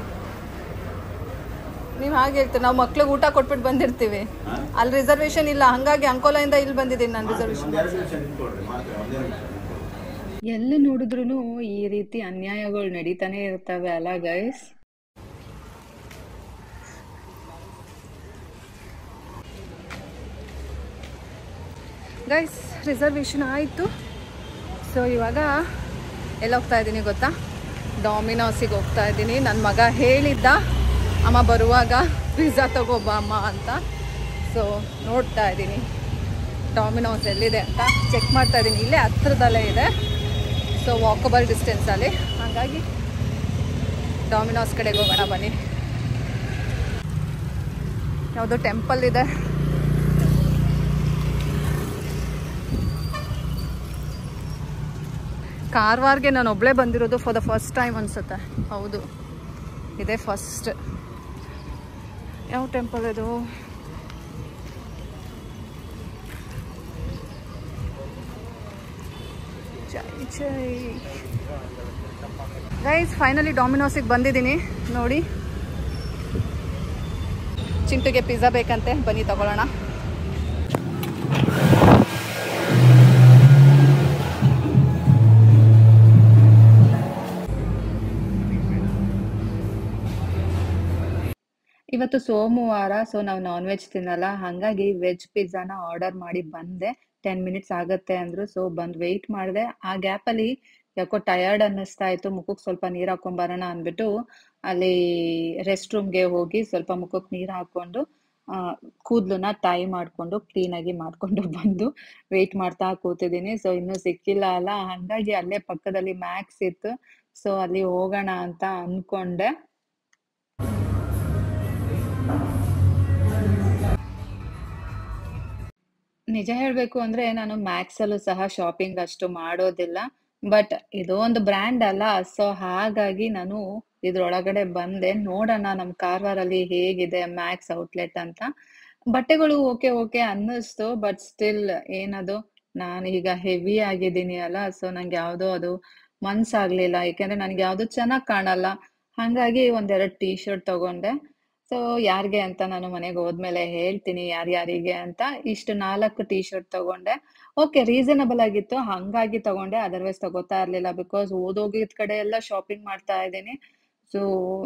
ನೀವು ಹಾಗೆ ಹೇಳ್ತೀರಿ ನಾವು ಮಕ್ಳಿಗೆ ಊಟ ಕೊಟ್ಬಿಟ್ಟು ಬಂದಿರ್ತೀವಿ ಹಾಂ ಅಲ್ಲಿ ರಿಸರ್ವೇಶನ್ ಇಲ್ಲ ಹಂಗಾಗಿ ಅಂಕೋಲಾಯಿಂದ ಇಲ್ಲಿ ಬಂದಿದ್ದೀನಿ ನಾನು ರಿಸರ್ವೇಶನ್ ಒಂದು ಎರಡು ನಿಮಿಷ ನಿಂತ್ಕೊಳ್ರಿ ಮಾಡ್ತೀನಿ ಒಂದೇ ನಿಮಿಷ ನಿಂತ್ಕೊಳ್ರಿ. ಎಲ್ಲಿ ನೋಡಿದ್ರು ಈ ರೀತಿ ಅನ್ಯಾಯಗಳು ನಡೀತಾನೆ ಇರ್ತವೆ ಅಲ್ಲ ಗೈಸ್ ಗೈಸ್ ರಿಸರ್ವೇಶನ್ ಆಯಿತು ಸೊ ಇವಾಗ ಎಲ್ಲಿ ಹೋಗ್ತಾ ಇದ್ದೀನಿ ಗೊತ್ತಾ ಡಾಮಿನೋಸಿಗೆ ಹೋಗ್ತಾ ಇದ್ದೀನಿ ನನ್ನ ಮಗ ಹೇಳಿದ್ದ ಅಮ್ಮ ಬರುವಾಗ ಪಿಜ್ಜಾ ತಗೋಬಾ ಅಮ್ಮ ಅಂತ ಸೊ ನೋಡ್ತಾ ಇದ್ದೀನಿ ಡಾಮಿನೋಸ್ ಎಲ್ಲಿದೆ ಅಂತ ಚೆಕ್ ಮಾಡ್ತಾ ಇದ್ದೀನಿ ಇಲ್ಲೇ ಹತ್ರದಲ್ಲೇ ಇದೆ ಸೊ ವಾಕಬಲ್ ಡಿಸ್ಟೆನ್ಸಲ್ಲಿ ಹಾಗಾಗಿ ಡಾಮಿನೋಸ್ ಕಡೆಗೆ ಹೋಗೋಣ ಬನ್ನಿ ಯಾವುದೋ ಟೆಂಪಲ್ ಇದೆ ಕಾರವಾರ್ಗೆ ನಾನು ಒಬ್ಬಳೇ ಬಂದಿರೋದು ಫಾರ್ ದ ಫಸ್ಟ್ ಟೈಮ್ ಅನ್ಸುತ್ತೆ ಹೌದು ಇದೇ ಫಸ್ಟ್ ಯಾವ ಟೆಂಪಲ್ ಇದು ಜೈ ಜೈ ಗೈಸ್ ಫೈನಲಿ ಡಾಮಿನೋಸಿಗೆ ಬಂದಿದ್ದೀನಿ ನೋಡಿ ಚಿಂಟುಗೆ ಪಿಜ್ಜಾ ಬೇಕಂತೆ ಬನ್ನಿ ತಗೊಳ್ಳೋಣ ಇವತ್ತು ಸೋಮವಾರ ಸೊ ನಾವು ನಾನ್ ವೆಜ್ ತಿನ್ನಲ್ಲ ಹಾಗಾಗಿ ವೆಜ್ ಪಿಜ್ಜಾನ ಆರ್ಡರ್ ಮಾಡಿ ಬಂದೆ ಟೆನ್ ಮಿನಿಟ್ಸ್ ಆಗತ್ತೆ ಅಂದ್ರು ಸೊ ಬಂದ್ ವೆಯ್ಟ್ ಮಾಡಿದೆ ಆ ಗ್ಯಾಪ್ ಅಲ್ಲಿ ಯಾಕೋ ಟಯರ್ಡ್ ಅನ್ನಿಸ್ತಾ ಇತ್ತು ಮುಖಕ್ಕೆ ಸ್ವಲ್ಪ ನೀರ್ ಹಾಕೊಂಡ್ ಬರೋಣ ಅಂದ್ಬಿಟ್ಟು ಅಲ್ಲಿ ರೆಸ್ಟ್ ರೂಮ್ಗೆ ಹೋಗಿ ಸ್ವಲ್ಪ ಮುಖಕ್ಕೆ ನೀರ್ ಹಾಕೊಂಡು ಆ ಕೂದ್ಲನ್ನ ಟೈ ಮಾಡ್ಕೊಂಡು ಕ್ಲೀನ್ ಆಗಿ ಮಾಡ್ಕೊಂಡು ಬಂದು ವೆಯ್ಟ್ ಮಾಡ್ತಾ ಕೂತಿದ್ದೀನಿ ಸೊ ಇನ್ನೂ ಸಿಕ್ಕಿಲ್ಲ ಅಲ್ಲ ಹಂಗಾಗಿ ಅಲ್ಲೇ ಪಕ್ಕದಲ್ಲಿ ಮ್ಯಾಕ್ಸ್ ಇತ್ತು ಸೊ ಅಲ್ಲಿ ಹೋಗೋಣ ಅಂತ ಅನ್ಕೊಂಡೆ ನಿಜ ಹೇಳ್ಬೇಕು ಅಂದ್ರೆ ನಾನು ಮ್ಯಾಕ್ಸ್ ಅಲ್ಲೂ ಸಹ ಶಾಪಿಂಗ್ ಅಷ್ಟು ಮಾಡೋದಿಲ್ಲ ಬಟ್ ಇದು ಒಂದು ಬ್ರ್ಯಾಂಡ್ ಅಲ್ಲ ಸೊ ಹಾಗಾಗಿ ನಾನು ಇದ್ರೊಳಗಡೆ ಬಂದೆ ನೋಡೋಣ ನಮ್ ಕಾರವಾರಲ್ಲಿ ಹೇಗಿದೆ ಮ್ಯಾಕ್ಸ್ ಔಟ್ಲೆಟ್ ಅಂತ ಬಟ್ಟೆಗಳು ಓಕೆ ಓಕೆ ಅನ್ನಿಸ್ತು ಬಟ್ ಸ್ಟಿಲ್ ಏನದು ನಾನು ಈಗ ಹೆವಿ ಆಗಿದ್ದೀನಿ ಅಲ್ಲ ಸೊ ನಂಗೆ ಯಾವ್ದೋ ಅದು ಮನ್ಸಾಗ್ಲಿಲ್ಲ ಯಾಕೆಂದ್ರೆ ನನ್ಗೆ ಯಾವ್ದು ಚೆನ್ನಾಗ್ ಕಾಣಲ್ಲ ಹಂಗಾಗಿ ಒಂದೆರಡು ಟೀ ಶರ್ಟ್ ತಗೊಂಡೆ ಸೊ ಯಾರಿಗೆ ಅಂತ ನಾನು ಮನೆಗೆ ಹೋದ್ಮೇಲೆ ಹೇಳ್ತೀನಿ ಯಾರ್ಯಾರಿಗೆ ಅಂತ ಇಷ್ಟು ನಾಲ್ಕು ಟೀ ಶರ್ಟ್ ತಗೊಂಡೆ ಓಕೆ ರೀಸನಬಲ್ ಆಗಿತ್ತು ಹಂಗಾಗಿ ತಗೊಂಡೆ ಅದರ್ವೈಸ್ ತಗೋತಾ ಇರ್ಲಿಲ್ಲ ಬಿಕಾಸ್ ಓದೋಗಿದ್ ಕಡೆ ಎಲ್ಲ ಶಾಪಿಂಗ್ ಮಾಡ್ತಾ ಇದ್ದೀನಿ ಸೊ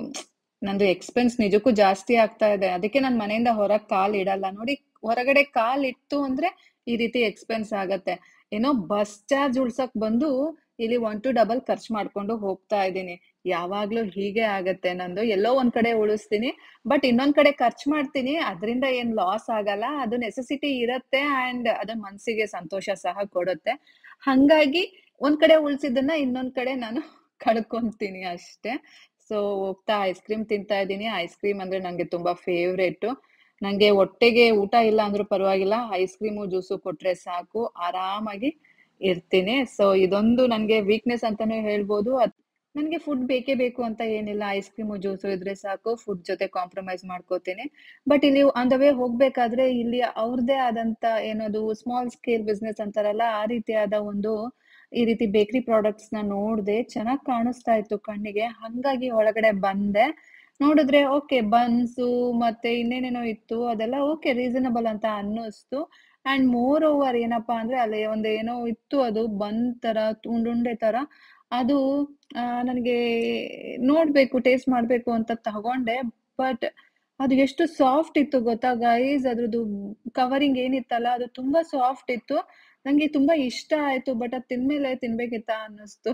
ನಂದು ಎಕ್ಸ್ಪೆನ್ಸ್ ನಿಜಕ್ಕೂ ಜಾಸ್ತಿ ಆಗ್ತಾ ಇದೆ ಅದಕ್ಕೆ ನಾನು ಮನೆಯಿಂದ ಹೊರಗ್ ಕಾಲ್ ಇಡಲ್ಲ ನೋಡಿ ಹೊರಗಡೆ ಕಾಲ್ ಇಟ್ಟು ಅಂದ್ರೆ ಈ ರೀತಿ ಎಕ್ಸ್ಪೆನ್ಸ್ ಆಗತ್ತೆ ಏನೋ ಬಸ್ ಚಾರ್ಜ್ ಉಳ್ಸಕ್ ಬಂದು ಇಲ್ಲಿ ಒನ್ ಟು ಡಬಲ್ ಖರ್ಚು ಮಾಡ್ಕೊಂಡು ಹೋಗ್ತಾ ಇದ್ದೀನಿ ಯಾವಾಗ್ಲೂ ಹೀಗೆ ಆಗತ್ತೆ ನಂದು ಎಲ್ಲೋ ಒಂದ್ ಕಡೆ ಉಳಿಸ್ತೀನಿ ಬಟ್ ಇನ್ನೊಂದ್ ಕಡೆ ಖರ್ಚು ಮಾಡ್ತೀನಿ ಅದರಿಂದ ಏನ್ ಲಾಸ್ ಆಗಲ್ಲ ಅದು ನೆಸೆಸಿಟಿ ಇರತ್ತೆ ಅಂಡ್ ಅದು ಮನ್ಸಿಗೆ ಸಂತೋಷ ಸಹ ಕೊಡುತ್ತೆ ಹಂಗಾಗಿ ಒಂದ್ ಕಡೆ ಉಳ್ಸಿದ್ದನ್ನ ಇನ್ನೊಂದ್ ಕಡೆ ನಾನು ಕಳ್ಕೊಂತೀನಿ ಅಷ್ಟೇ ಸೊ ಹೋಗ್ತಾ ಐಸ್ ಕ್ರೀಮ್ ತಿಂತಾ ಇದ್ದೀನಿ ಐಸ್ ಕ್ರೀಮ್ ಅಂದ್ರೆ ನಂಗೆ ತುಂಬಾ ಫೇವ್ರೇಟ್ ನಂಗೆ ಹೊಟ್ಟೆಗೆ ಊಟ ಇಲ್ಲ ಅಂದ್ರೂ ಪರವಾಗಿಲ್ಲ ಐಸ್ ಕ್ರೀಮು ಜ್ಯೂಸು ಕೊಟ್ರೆ ಸಾಕು ಆರಾಮಾಗಿ ಇರ್ತೀನಿ ಸೊ ಇದೊಂದು ನನ್ಗೆ ವೀಕ್ನೆಸ್ ಅಂತಾನೆ ಹೇಳ್ಬೋದು ಅದ್ ನನ್ಗೆ ಫುಡ್ ಬೇಕೇ ಬೇಕು ಅಂತ ಏನಿಲ್ಲ ಐಸ್ ಕ್ರೀಮು ಜ್ಯೂಸು ಇದ್ರೆ ಸಾಕು ಫುಡ್ ಜೊತೆ ಕಾಂಪ್ರಮೈಸ್ ಮಾಡ್ಕೋತೀನಿ ಬಟ್ ಇಲ್ಲಿ ಆನ್ ದ ವೇ ಹೋಗ್ಬೇಕಾದ್ರೆ ಇಲ್ಲಿ ಅವ್ರದೇ ಆದಂತ ಏನದು ಸ್ಮಾಲ್ ಸ್ಕೇಲ್ ಬಿಸ್ನೆಸ್ ಅಂತಾರಲ್ಲ ಆ ರೀತಿಯಾದ ಒಂದು ಈ ರೀತಿ ಬೇಕರಿ ಪ್ರಾಡಕ್ಟ್ಸ್ ನ ನೋಡ್ದೆ ಚೆನ್ನಾಗ್ ಕಾಣಿಸ್ತಾ ಇತ್ತು ಕಣ್ಣಿಗೆ ಹಂಗಾಗಿ ಒಳಗಡೆ ಬಂದೆ ನೋಡಿದ್ರೆ ಓಕೆ ಬನ್ಸು ಮತ್ತೆ ಇನ್ನೇನೇನೋ ಇತ್ತು ಅದೆಲ್ಲ ಓಕೆ ರೀಸನಬಲ್ ಅಂತ ಅನ್ನಿಸ್ತು ಅಂಡ್ ಮೋರ್ ಓವರ್ ಏನಪ್ಪಾ ಅಂದ್ರೆ ಅಲ್ಲಿ ಒಂದು ಏನೋ ಇತ್ತು ಅದು ಬನ್ ತರ ಉಂಡುಂಡೆ ತರ ಅದು ಆ, ನನಗೆ ನೋಡ್ಬೇಕು ಟೇಸ್ಟ್ ಮಾಡ್ಬೇಕು ಅಂತ ತಗೊಂಡೆ ಬಟ್ ಅದು ಎಷ್ಟು ಸಾಫ್ಟ್ ಇತ್ತು ಗೊತ್ತಾ ಗೈಸ್ ಅದ್ರದ್ದು ಕವರಿಂಗ್ ಏನಿತ್ತಲ್ಲ ಅದು ತುಂಬಾ ಸಾಫ್ಟ್ ಇತ್ತು ನಂಗೆ ತುಂಬಾ ಇಷ್ಟ ಆಯ್ತು ಬಟ್ ಅದ್ ತಿಂದ್ಮೇಲೆ ತಿನ್ಬೇಕಿತ್ತ ಅನ್ನಿಸ್ತು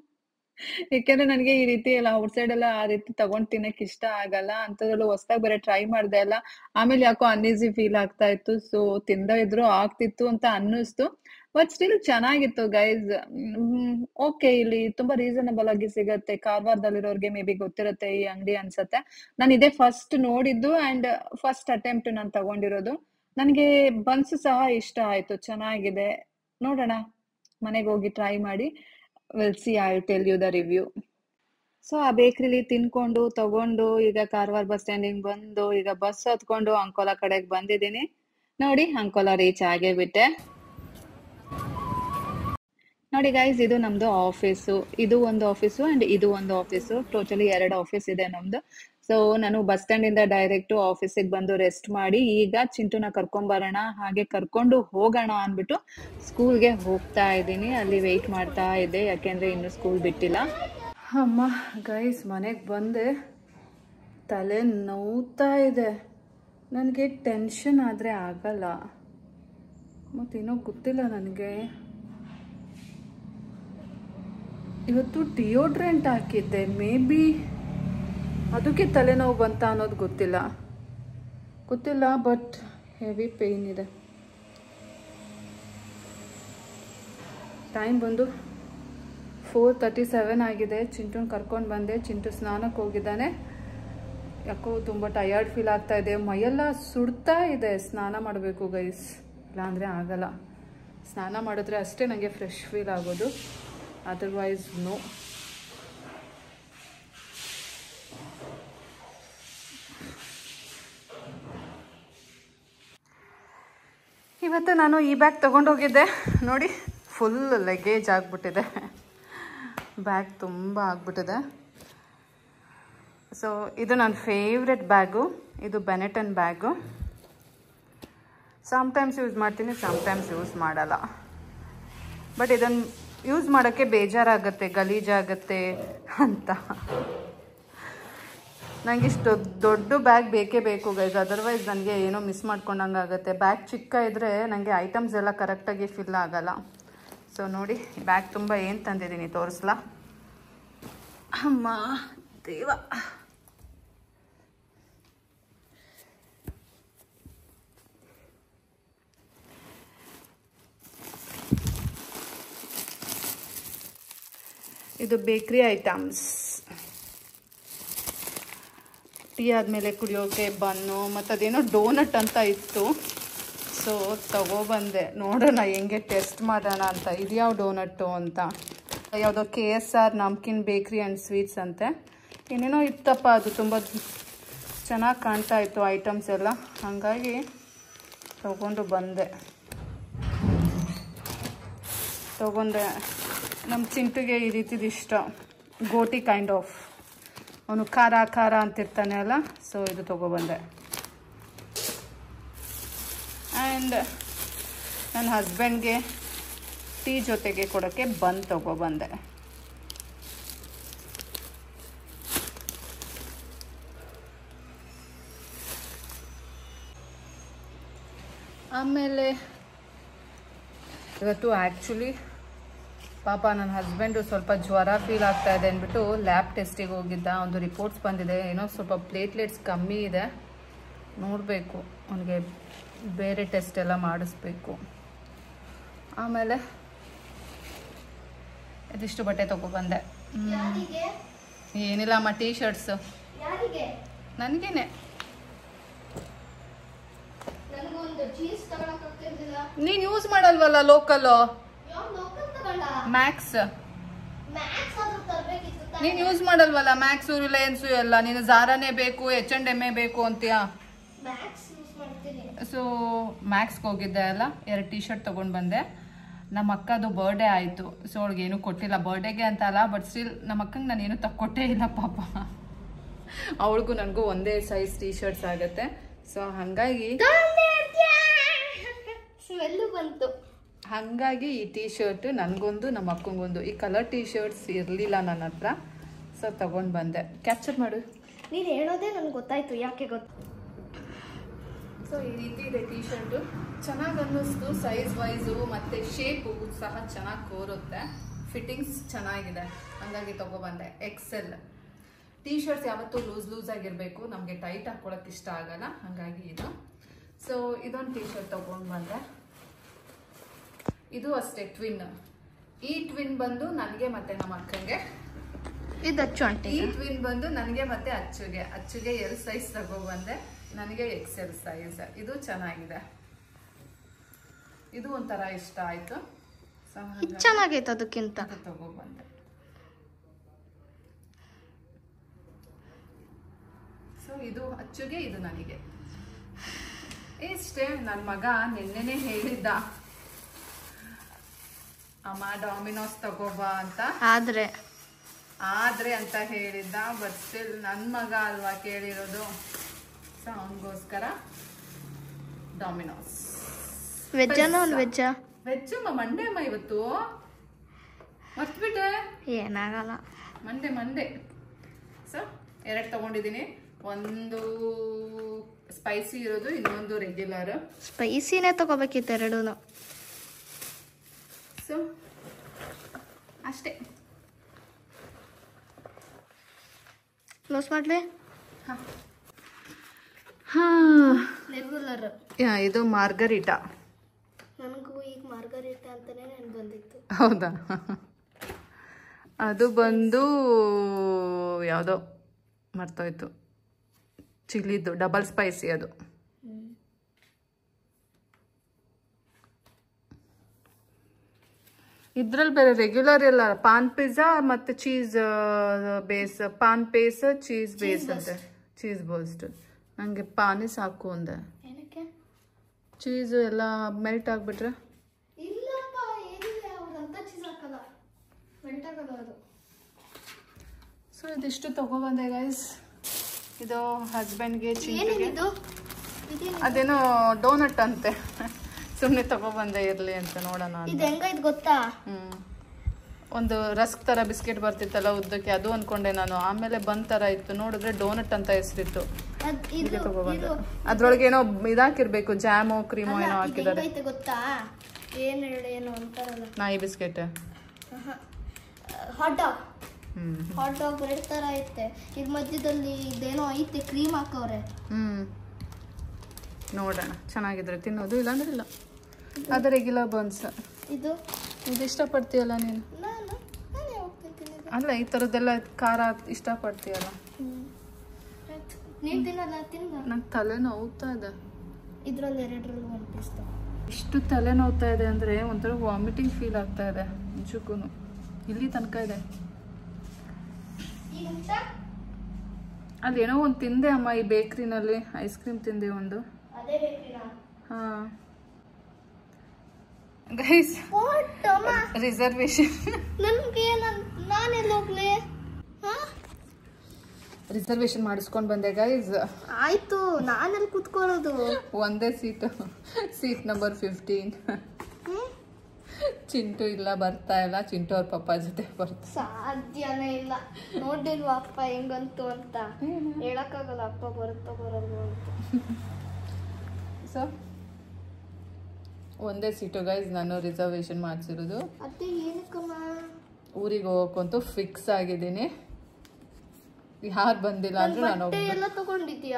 ಯಾಕೆಂದ್ರೆ ನನಗೆ ಈ ರೀತಿ ಎಲ್ಲ ಔಟ್ ಸೈಡ್ ಎಲ್ಲ ಆ ರೀತಿ ತಗೊಂಡ್ ತಿನ್ನಕ್ ಇಷ್ಟ ಆಗಲ್ಲ ಅಂತದ್ರಲ್ಲೂ ಹೊಸ್ದಾಗ್ ಬೇರೆ ಟ್ರೈ ಮಾಡ್ದೆ ಅಲ್ಲ ಆಮೇಲೆ ಯಾಕೋ ಅನ್ಈಸಿ ಫೀಲ್ ಆಗ್ತಾ ಇತ್ತು ಸೊ ತಿಂದ ಇದ್ರು ಆಗ್ತಿತ್ತು ಅಂತ ಅನ್ನಿಸ್ತು ಬಟ್ ಸ್ಟಿಲ್ ಚೆನ್ನಾಗಿತ್ತು ಗೈಸ್ ಓಕೆ ಇಲ್ಲಿ ತುಂಬಾ ರೀಸನಬಲ್ ಆಗಿ ಸಿಗತ್ತೆ ಕಾರವಾರದಲ್ಲಿರೋರ್ಗೆ ಮೇ ಬಿ ಗೊತ್ತಿರುತ್ತೆ ಈ ಅಂಗಡಿ ಅನ್ಸತ್ತೆ ನಾನು ಇದೇ ಫಸ್ಟ್ ನೋಡಿದ್ದು ಅಂಡ್ ಫಸ್ಟ್ ಅಟೆಂಪ್ಟ್ ನಾನು ತಗೊಂಡಿರೋದು ನನಗೆ ಬನ್ಸ್ ಸಹ ಇಷ್ಟ ಆಯ್ತು ಚೆನ್ನಾಗಿದೆ ನೋಡೋಣ ಮನೆಗೆ ಹೋಗಿ ಟ್ರೈ ಮಾಡಿ will see I tell you the review so ಆ ಬೇಕ್ರಿಲಿ ತಿನ್ಕೊಂಡು ತಗೊಂಡು ಈಗ ಕಾರವಾರ ಬಸ್ ಸ್ಟ್ಯಾಂಡಿಗೆ ಬಂದು ಈಗ ಬಸ್ ಹತ್ಕೊಂಡು ಅಂಕೋಲಾ ಕಡೆಗೆ ಬಂದಿದ್ದೀನಿ ನೋಡಿ ಅಂಕೋಲಾ ರೀಚ್ ಆಗೇ ಬಿಟ್ಟೆ ನೋಡಿ ಗೈಸ್ ಇದು ನಮ್ದು ಆಫೀಸು ಇದು ಒಂದು ಆಫೀಸು ಅಂಡ್ ಇದು ಒಂದು ಆಫೀಸು ಟೋಟಲಿ ಎರಡು ಆಫೀಸ್ ಇದೆ ನಮ್ದು ಸೊ ನಾನು ಬಸ್ ಸ್ಟ್ಯಾಂಡ್ ಇಂದ ಡೈರೆಕ್ಟ್ ಆಫೀಸಿಗೆ ಬಂದು ರೆಸ್ಟ್ ಮಾಡಿ ಈಗ ಚಿಂಟುನ ಕರ್ಕೊಂಡ್ ಬರೋಣ ಹಾಗೆ ಕರ್ಕೊಂಡು ಹೋಗೋಣ ಅಂದ್ಬಿಟ್ಟು ಸ್ಕೂಲ್ಗೆ ಹೋಗ್ತಾ ಇದ್ದೀನಿ ಅಲ್ಲಿ ವೆಯ್ಟ್ ಮಾಡ್ತಾ ಇದ್ದೆ ಯಾಕೆಂದ್ರೆ ಇನ್ನು ಸ್ಕೂಲ್ ಬಿಟ್ಟಿಲ್ಲ ಅಮ್ಮ ಗೈಸ್ ಮನೆಗೆ ಬಂದೆ ತಲೆ ನೋವ್ತಾ ಇದೆ ನನಗೆ ಟೆನ್ಷನ್ ಆದರೆ ಆಗಲ್ಲ ಮತ್ತು ಇನ್ನೂ ಗೊತ್ತಿಲ್ಲ ನನಗೆ ಇವತ್ತು ಡಿಯೋಡ್ರೆಂಟ್ ಹಾಕಿದ್ದೆ ಮೇ ಬಿ ಅದಕ್ಕೆ ತಲೆನೋವು ಬಂತ ಅನ್ನೋದು ಗೊತ್ತಿಲ್ಲ ಗೊತ್ತಿಲ್ಲ ಬಟ್ ಹೆವಿ ಪೇಯ್ನ್ ಇದೆ ಟೈಮ್ ಬಂದು ಫೋರ್ ತರ್ಟಿ ಸೆವೆನ್ ಆಗಿದೆ ಚಿಂಟುನ ಕರ್ಕೊಂಡು ಬಂದೆ ಚಿಂಟು ಸ್ನಾನಕ್ಕೆ ಹೋಗಿದ್ದಾನೆ ಯಾಕೋ ತುಂಬ ಟಯರ್ಡ್ ಫೀಲ್ ಆಗ್ತಾ ಇದೆ ಮೈಯೆಲ್ಲ ಸುಡ್ತಾ ಇದೆ ಸ್ನಾನ ಮಾಡಬೇಕು ಗೈಸ್ ಇಲ್ಲಾಂದರೆ ಆಗಲ್ಲ ಸ್ನಾನ ಮಾಡಿದ್ರೆ ಅಷ್ಟೇ ನನಗೆ ಫ್ರೆಶ್ ಫೀಲ್ ಆಗೋದು ಅದರ್ವೈಸ್ ನೋ ಇವತ್ತು ನಾನು ಈ ಬ್ಯಾಗ್ ತೊಗೊಂಡೋಗಿದ್ದೆ ನೋಡಿ ಫುಲ್ ಲಗೇಜ್ ಆಗಿಬಿಟ್ಟಿದೆ ಬ್ಯಾಗ್ ತುಂಬ ಆಗಿಬಿಟ್ಟಿದೆ ಸೊ ಇದು ನನ್ನ ಫೇವ್ರೆಟ್ ಬ್ಯಾಗು ಇದು ಬೆನೆಟನ್ ಬ್ಯಾಗು ಸಮ್ಟೈಮ್ಸ್ ಯೂಸ್ ಮಾಡ್ತೀನಿ ಸಮ್ಟೈಮ್ಸ್ ಯೂಸ್ ಮಾಡಲ್ಲ ಬಟ್ ಇದನ್ನು ಯೂಸ್ ಮಾಡೋಕ್ಕೆ ಬೇಜಾರಾಗತ್ತೆ ಗಲೀಜಾಗತ್ತೆ ಅಂತ ನನಗೆ ಇಷ್ಟು ದೊಡ್ಡ ಬ್ಯಾಗ್ ಬೇಕೇ ಬೇಕು ಗೈಸ್ ಅದರ್ವೈಸ್ ನನಗೆ ಏನೋ ಮಿಸ್ ಮಾಡ್ಕೊಂಡಂಗೆ ಆಗುತ್ತೆ ಬ್ಯಾಗ್ ಚಿಕ್ಕ ಇದ್ದರೆ ನನಗೆ ಐಟಮ್ಸ್ ಎಲ್ಲ ಕರೆಕ್ಟಾಗಿ ಫಿಲ್ ಆಗಲ್ಲ ಸೊ ನೋಡಿ ಬ್ಯಾಗ್ ತುಂಬ ಏನು ತಂದಿದ್ದೀನಿ ತೋರಿಸ್ಲಾ ಅಮ್ಮ ದೇವ ಇದು ಬೇಕ್ರಿ ಐಟಮ್ಸ್ ಟೀ ಆದಮೇಲೆ ಕುಡಿಯೋಕೆ ಬನ್ನು ಮತ್ತು ಅದೇನೋ ಡೋನಟ್ ಅಂತ ಇತ್ತು ಸೊ ತಗೊಬಂದೆ ನೋಡೋಣ ಹೆಂಗೆ ಟೆಸ್ಟ್ ಮಾಡೋಣ ಅಂತ ಇದ್ಯಾವ ಡೋನಟ್ಟು ಅಂತ ಯಾವುದೋ ಕೆ ಎಸ್ ಆರ್ ನಮ್ಕಿನ್ ಬೇಕ್ರಿ ಆ್ಯಂಡ್ ಸ್ವೀಟ್ಸ್ ಅಂತೆ ಏನೇನೋ ಇತ್ತಪ್ಪ ಅದು ತುಂಬ ಚೆನ್ನಾಗಿ ಕಾಣ್ತಾ ಇತ್ತು ಐಟಮ್ಸ್ ಎಲ್ಲ ಹಾಗಾಗಿ ತಗೊಂಡು ಬಂದೆ ತಗೊಂಡೆ ನಮ್ಮ ಚಿಂಟುಗೆ ಈ ರೀತಿದು ಇಷ್ಟ ಗೋಟಿ ಕೈಂಡ್ ಆಫ್ ಅವನು ಖಾರ ಖಾರ ಅಂತಿರ್ತಾನೆ ಅಲ್ಲ ಸೊ ಇದು ತೊಗೊಬಂದೆ ಆ್ಯಂಡ್ ನನ್ನ ಹಸ್ಬೆಂಡ್ಗೆ ಟೀ ಜೊತೆಗೆ ಕೊಡೋಕ್ಕೆ ಬಂದು ತೊಗೊಬಂದೆ ಆಮೇಲೆ ಇವತ್ತು ಆ್ಯಕ್ಚುಲಿ ಪಾಪ ನನ್ನ ಹಸ್ಬೆಂಡು ಸ್ವಲ್ಪ ಜ್ವರ ಫೀಲ್ ಆಗ್ತಾ ಇದೆ ಅಂದ್ಬಿಟ್ಟು ಲ್ಯಾಬ್ ಟೆಸ್ಟಿಗೆ ಹೋಗಿದ್ದ ಒಂದು ರಿಪೋರ್ಟ್ಸ್ ಬಂದಿದೆ ಏನೋ ಸ್ವಲ್ಪ ಪ್ಲೇಟ್ಲೆಟ್ಸ್ ಕಮ್ಮಿ ಇದೆ ನೋಡಬೇಕು ಅವನಿಗೆ ಬೇರೆ ಟೆಸ್ಟ್ ಎಲ್ಲ ಮಾಡಿಸ್ಬೇಕು ಆಮೇಲೆ ಇದಿಷ್ಟು ಬಟ್ಟೆ ತೊಗೊಬಂದೆ ಯಾರಿಗೆ ಏನಿಲ್ಲ ಅಮ್ಮ ಟೀ ಶರ್ಟ್ಸು ಯಾರಿಗೆ ನನಗೇನೆ ನನಗೊಂದು ಚೀಸ್ ತಗೊಳಕ್ ಆಗ್ತಿರ್ಲಿಲ್ಲ ನೀನು ಯೂಸ್ ಮಾಡಲ್ವಲ್ಲ ಲೋಕಲ್ಲು ಯಾವ ಲೋಕಲ್ ತಗೊಂಡ ಮ್ಯಾಕ್ಸ್ ಮ್ಯಾಕ್ಸ್ ಆದ್ರೂ ತರ್ಬೇಕಿತ್ತು ತಾನೇ. ನೀನು ಯೂಸ್ ಮಾಡಲ್ವಲ್ಲ ಮ್ಯಾಕ್ಸು ರಿಲಯನ್ಸು ಎಲ್ಲ ನೀನು ಝಾರಾನೇ ಬೇಕು ಎಚ್ ಅಂಡ್ ಎಮ್ ಎ ಬೇಕು ಅಂತೀಯಾ ಮ್ಯಾಕ್ಸ್ ಯೂಸ್ ಮಾಡ್ತೀನಿ ಸೊ ಮ್ಯಾಕ್ಸ್ಗೆ ಹೋಗಿದ್ದೆ ಅಲ್ಲ ಎರಡು ಟಿ ಶರ್ಟ್ ತೊಗೊಂಡು ಬಂದೆ ನಮ್ಮ ಅಕ್ಕದು ಬರ್ಡೇ ಆಯಿತು ಸೊ ಅವಳಿಗೆ ಏನೂ ಕೊಟ್ಟಿಲ್ಲ ಬರ್ಡೇಗೆ ಅಂತ ಅಲ್ಲ ಬಟ್ ಸ್ಟಿಲ್ ನಮ್ಮ ಅಕ್ಕಂಗೆ ನಾನು ಏನೂ ತಕ್ಕೊಟ್ಟೇ ಇಲ್ಲ ಪಾಪ ಅವಳಿಗೂ ನನಗೂ ಒಂದೇ ಸೈಜ್ ಟಿ ಶರ್ಟ್ಸ್ ಆಗುತ್ತೆ ಸೊ ಹಾಗಾಗಿ ಸ್ಮೆಲ್ಲು ಬಂತು ಹಾಗಾಗಿ ಈ ಟಿ ಶರ್ಟ್ ನನಗೊಂದು ನಮ್ಮ ಅಕ್ಕಂಗೊಂದು ಈ ಕಲರ್ ಟಿ ಶರ್ಟ್ಸ್ ಇರಲಿಲ್ಲ ನನ್ನ ಹತ್ರ ಸೊ ತಗೊಂಡು ಬಂದೆ ಕ್ಯಾಪ್ಚರ್ ಮಾಡು ನೀನ್ ಹೇಳೋದೇ ನನ್ಗೆ ಗೊತ್ತಾಯ್ತು ಯಾಕೆ ಗೊತ್ತ ಸೊ ಈ ರೀತಿ ಇದೆ ಟಿ ಶರ್ಟು ಚೆನ್ನಾಗಿ ಅನ್ನಿಸ್ತು ಸೈಜ್ ವೈಸು ಮತ್ತು ಶೇಪು ಸಹ ಚೆನ್ನಾಗಿ ಕೋರುತ್ತೆ ಫಿಟ್ಟಿಂಗ್ಸ್ ಚೆನ್ನಾಗಿದೆ ಹಂಗಾಗಿ ತಗೊಬಂದೆ ಎಕ್ಸೆಲ್ ಟಿ ಶರ್ಟ್ಸ್ ಯಾವತ್ತೂ ಲೂಸ್ ಲೂಸ್ ಆಗಿರಬೇಕು ನಮಗೆ ಟೈಟ್ ಹಾಕ್ಕೊಳಕ್ಕೆ ಇಷ್ಟ ಆಗಲ್ಲ ಹಾಗಾಗಿ ಇದು ಸೊ ಇದೊಂದು ಟಿ ಶರ್ಟ್ ತೊಗೊಂಡು ಬಂದೆ ಇದು ಅಷ್ಟೇ ಟ್ವಿನ್ ಈ ಟ್ವಿನ್ ಬಂದು ನನಗೆ ಮತ್ತೆ ನಮ್ಮ ಅಕ್ಕಂಗೆ ಇದು ಅಚ್ಚು ಆಂಟಿ ಈ ಟ್ವಿನ್ ಬಂದು ನನಗೆ ಮತ್ತೆ ಅಚ್ಚುಗೆ ಅಚ್ಚುಗೆ ಎಲ್ ಸೈಜ್ ತಗೊಬಂದೆ ನನಗೆ ಎಕ್ಸೆಲ್ ಸೈಜ್ ಇದು ಚೆನ್ನಾಗಿದೆ ಇದು ಒಂಥರ ಇಷ್ಟ ಆಯ್ತು ಸೊ ಹಾಗಾಗಿ ಚೆನ್ನಾಗೈತೆ ಅದಕ್ಕಿಂತ ಅದು ತಗೊಬಂದೆ ಸೊ ಇದು ಅಚ್ಚುಗೆ ಇದು ನನಗೆ ಇಷ್ಟೇ ನನ್ನ ಮಗ ನಿನ್ನೆನೆ ಹೇಳಿದ್ದ ಅಮ್ಮ ಡಾಮಿನೋಸ್ ತಗೋಬಾ ಅಂತ ಆದ್ರೆ ಆದ್ರೆ ಅಂತ ಹೇಳಿದ್ದ ಬಟ್ ಸ್ಟಿಲ್ ನನ್ನ ಮಗ ಅಲ್ವಾ ಕೇಳಿರೋದು ಸೊ ಅವನಿಗೋಸ್ಕರ ಡಾಮಿನೋಸ್ ವೆಜ್ಜಾ ನಾನ್ ವೆಜ್ಜಾ ವೆಜ್ ಮಂಡೇ ಅಮ್ಮ ಇವತ್ತು ಮರ್ತ್ಬಿಟ್ಟೆ ಏನಾಗಲ್ಲ ಮಂಡೇ ಮಂಡೇ ಸೊ ಎರಡು ತಗೊಂಡಿದ್ದೀನಿ ಒಂದು ಸ್ಪೈಸಿ ಇರೋದು ಇನ್ನೊಂದು ರೆಗ್ಯುಲರ್ ಸ್ಪೈಸಿನೇ ತಗೋಬೇಕಿತ್ತು ಎರಡೂ ಸೊ ಅಷ್ಟೇ ಕ್ಲೋಸ್ ಮಾಡ್ಲಿ ಹಾಂ ರೆಗ್ಯುಲರ್ ಇದು ಮಾರ್ಗರಿಟಾ ನನಗೂ ಈಗ ಮಾರ್ಗರಿಟ ಅಂತಾನೆ ನೆನ್ಪು ಬಂದಿತ್ತು ಹೌದಾ ಅದು ಬಂದು ಯಾವುದೋ ಮರ್ತೋಯ್ತು ಚಿಲ್ಲಿದ್ದು ಡಬಲ್ ಸ್ಪೈಸಿ ಅದು ಇದ್ರಲ್ಲಿ ಬೇರೆ ರೆಗ್ಯುಲರ್ ಎಲ್ಲ ಪಾನ್ ಪಿಜ್ಜಾ ಮತ್ತೆ cheese base pan base cheese base ಅಂತೆ ಚೀಸ್ ಬೋಸ್ಟ್ ನನಗೆ ಪಾನಿ ಸಾಕು ಅಂದೆ ಏನಕ್ಕೆ ಚೀಸ್ ಎಲ್ಲ ಮೆಲ್ಟ್ ಆಗಿಬಿಟ್ರೆ ಇಲ್ಲಪ್ಪ ಏನಿಲ್ಲ ಅವ್ರಂತ ಚೀಸ್ ಹಾಕಲ್ಲ ಮೆಲ್ಟ್ ಆಗಲ್ಲ ಅದು ಸೊ ಇದಿಷ್ಟು ತಗೊಬಂದೆ ಗೈಸ್ ಇದು ಹಸ್ಬೆಂಡ್ಗೆ ಚಿಂಟಿಗೆ ಏನೇನಿದು ಇದೇನು ಅದೇನೋ ಡೋನಟ್ ಅಂತೆ ಸುಮ್ಮನೆ ತಗೊಬಂದೆ ಇರಲಿ ಅಂತ ನೋಡೋಣ ಇದು ಅಂತ ಹೆಂಗೈತ್ ಗೊತ್ತಾ ಹ್ಮ್ ಒಂದು ರಸ್ಕ್ ಥರ ಬಿಸ್ಕೆಟ್ ಬರ್ತಿತ್ತಲ್ಲ ಉದ್ದಕ್ಕೆ ಅದು ಅಂದ್ಕೊಂಡೆ ನಾನು ಆಮೇಲೆ ಬಂದ್ ಥರ ಇತ್ತು ನೋಡಿದ್ರೆ ಡೋನಟ್ ಅಂತ ಹೆಸರಿತ್ತು ಅದ್ ಇದು ಇದಕ್ಕೆ ತಗೊಬಂದೆ ಇದು ಅದ್ರೊಳಗೆ ಏನೋ ಇದಾಕಿರ್ಬೇಕು ಜಾಮು ಕ್ರೀಮೋ ಏನೋ ಅಲ್ಲ, ಇದು ಹಾಕಿದ್ದಾರೆ ಹೆಂಗೈತೆ ಗೊತ್ತಾ ಏನ್ ಹೇಳಿ ಏನು ಅಂತಾರಲ್ಲ ನಾಯಿ biscuit hot dog hmm hot dog bread ತರ ಐತೆ ಇದ್ ಮಧ್ಯದಲ್ಲಿ ಇದೇನೋ ಐತೆ ಕ್ರೀಮ್ ಹಾಕವ್ರೆ ಹ್ಮ್ ನೋಡೋಣ ಚೆನ್ನಾಗಿದ್ರೆ ತಿನ್ನೋದು ಇಲ್ಲಾಂದ್ರೆ ಇಲ್ಲ ಅದು ರೆಗ್ಯುಲರ್ ಬನ್ಸ್ ಇದು ಇದು ಇಷ್ಟಪಡ್ತೀಯಲ್ಲ ನೀನು ನಾನು ನಾನೇ ಹೋಗ್ತಿದ್ದೀನಿ ಅಲ್ಲ ಈ ಥರದ್ದೆಲ್ಲ ಖಾರ ಇಷ್ಟಪಡ್ತೀಯಲ್ಲ ನೀನ್ ತಿನ್ನಲ್ಲ ತಿನ್ನ ನಂಗೆ ತಲೆ ನೋವ್ತಾ ಇದೆ ಇದ್ರಲ್ಲಿ ಎರಡರಲ್ಲಿ ಒಂದು ಪೀಸ್ ಇಷ್ಟು ತಲೆ ನೋವ್ತಾ ಇದೆ ಅಂದರೆ ಒಂಥರ ವಾಮಿಟಿಂಗ್ ಫೀಲ್ ಆಗ್ತಾ ಇದೆ ನಿಜಕ್ಕೂ ಇಲ್ಲಿ ತನಕ ಇದೆ ಈಗ ಊಟ ಅಲ್ಲಿ ಏನೋ ಒಂದು ತಿಂದೆ ಅಮ್ಮ ಈ ಬೇಕ್ರಿನಲ್ಲಿ ಐಸ್ ಕ್ರೀಮ್ ತಿಂದೆ ಒಂದು ಅದೇ ಬೇಕಿನ ಹಾಂ ಗೈಸ್ ವಾಟ್ ಅಮ್ಮ ರಿಸರ್ವೇಶನ್ ನನ್ಗೆ ನನ್ ನಾನೆಲ್ಲ ಹೋಗ್ಲಿ ಹಾ ರಿಸರ್ವೇಶನ್ ಮಾಡಿಸ್ಕೊಂಡು ಬಂದೆ ಗೈಸ್ ಆಯ್ತು ನಾನೆಲ್ಲಿ ಕುತ್ಕೊಳ್ಳೋದು ಒಂದೇ seat seat number fifteen hmm? Chintu ಇಲ್ಲ ಬರ್ತಾ ಇಲ್ಲ ಚಿಂಟು ಅವ್ರ ಪಪ್ಪ ಜೊತೆ ಬರ್ತಾ ಸಾಧ್ಯನೇ ಇಲ್ಲ ನೋಡಿಲ್ವಾ ಅಪ್ಪ ಹೆಂಗಂತು ಅಂತ ಹೇಳಕ್ಕಾಗಲ್ಲ ಅಪ್ಪ ಬರುತ್ತೋ ಬರಲ್ವೋ ಅಂತ ಸೊ ಒಂದೇ ಸೀಟು ಗೈಸ್ ನಾನು ರಿಸರ್ವೇಶನ್ ಮಾಡಿಸಿರೋದು ಅದೇ ಏನಕ್ಕಮ್ಮ ಊರಿಗೆ ಹೋಗೋಕ್ಕಂತೂ ಫಿಕ್ಸ್ ಆಗಿದ್ದೀನಿ ಯಾರು ಬಂದಿಲ್ಲ ನನ್ ಅಂದ್ರೆ ನಾನು ಬಟ್ಟೆ ಒಬ್ಬ ಎಲ್ಲ ತಗೊಂಡಿದ್ಯಾ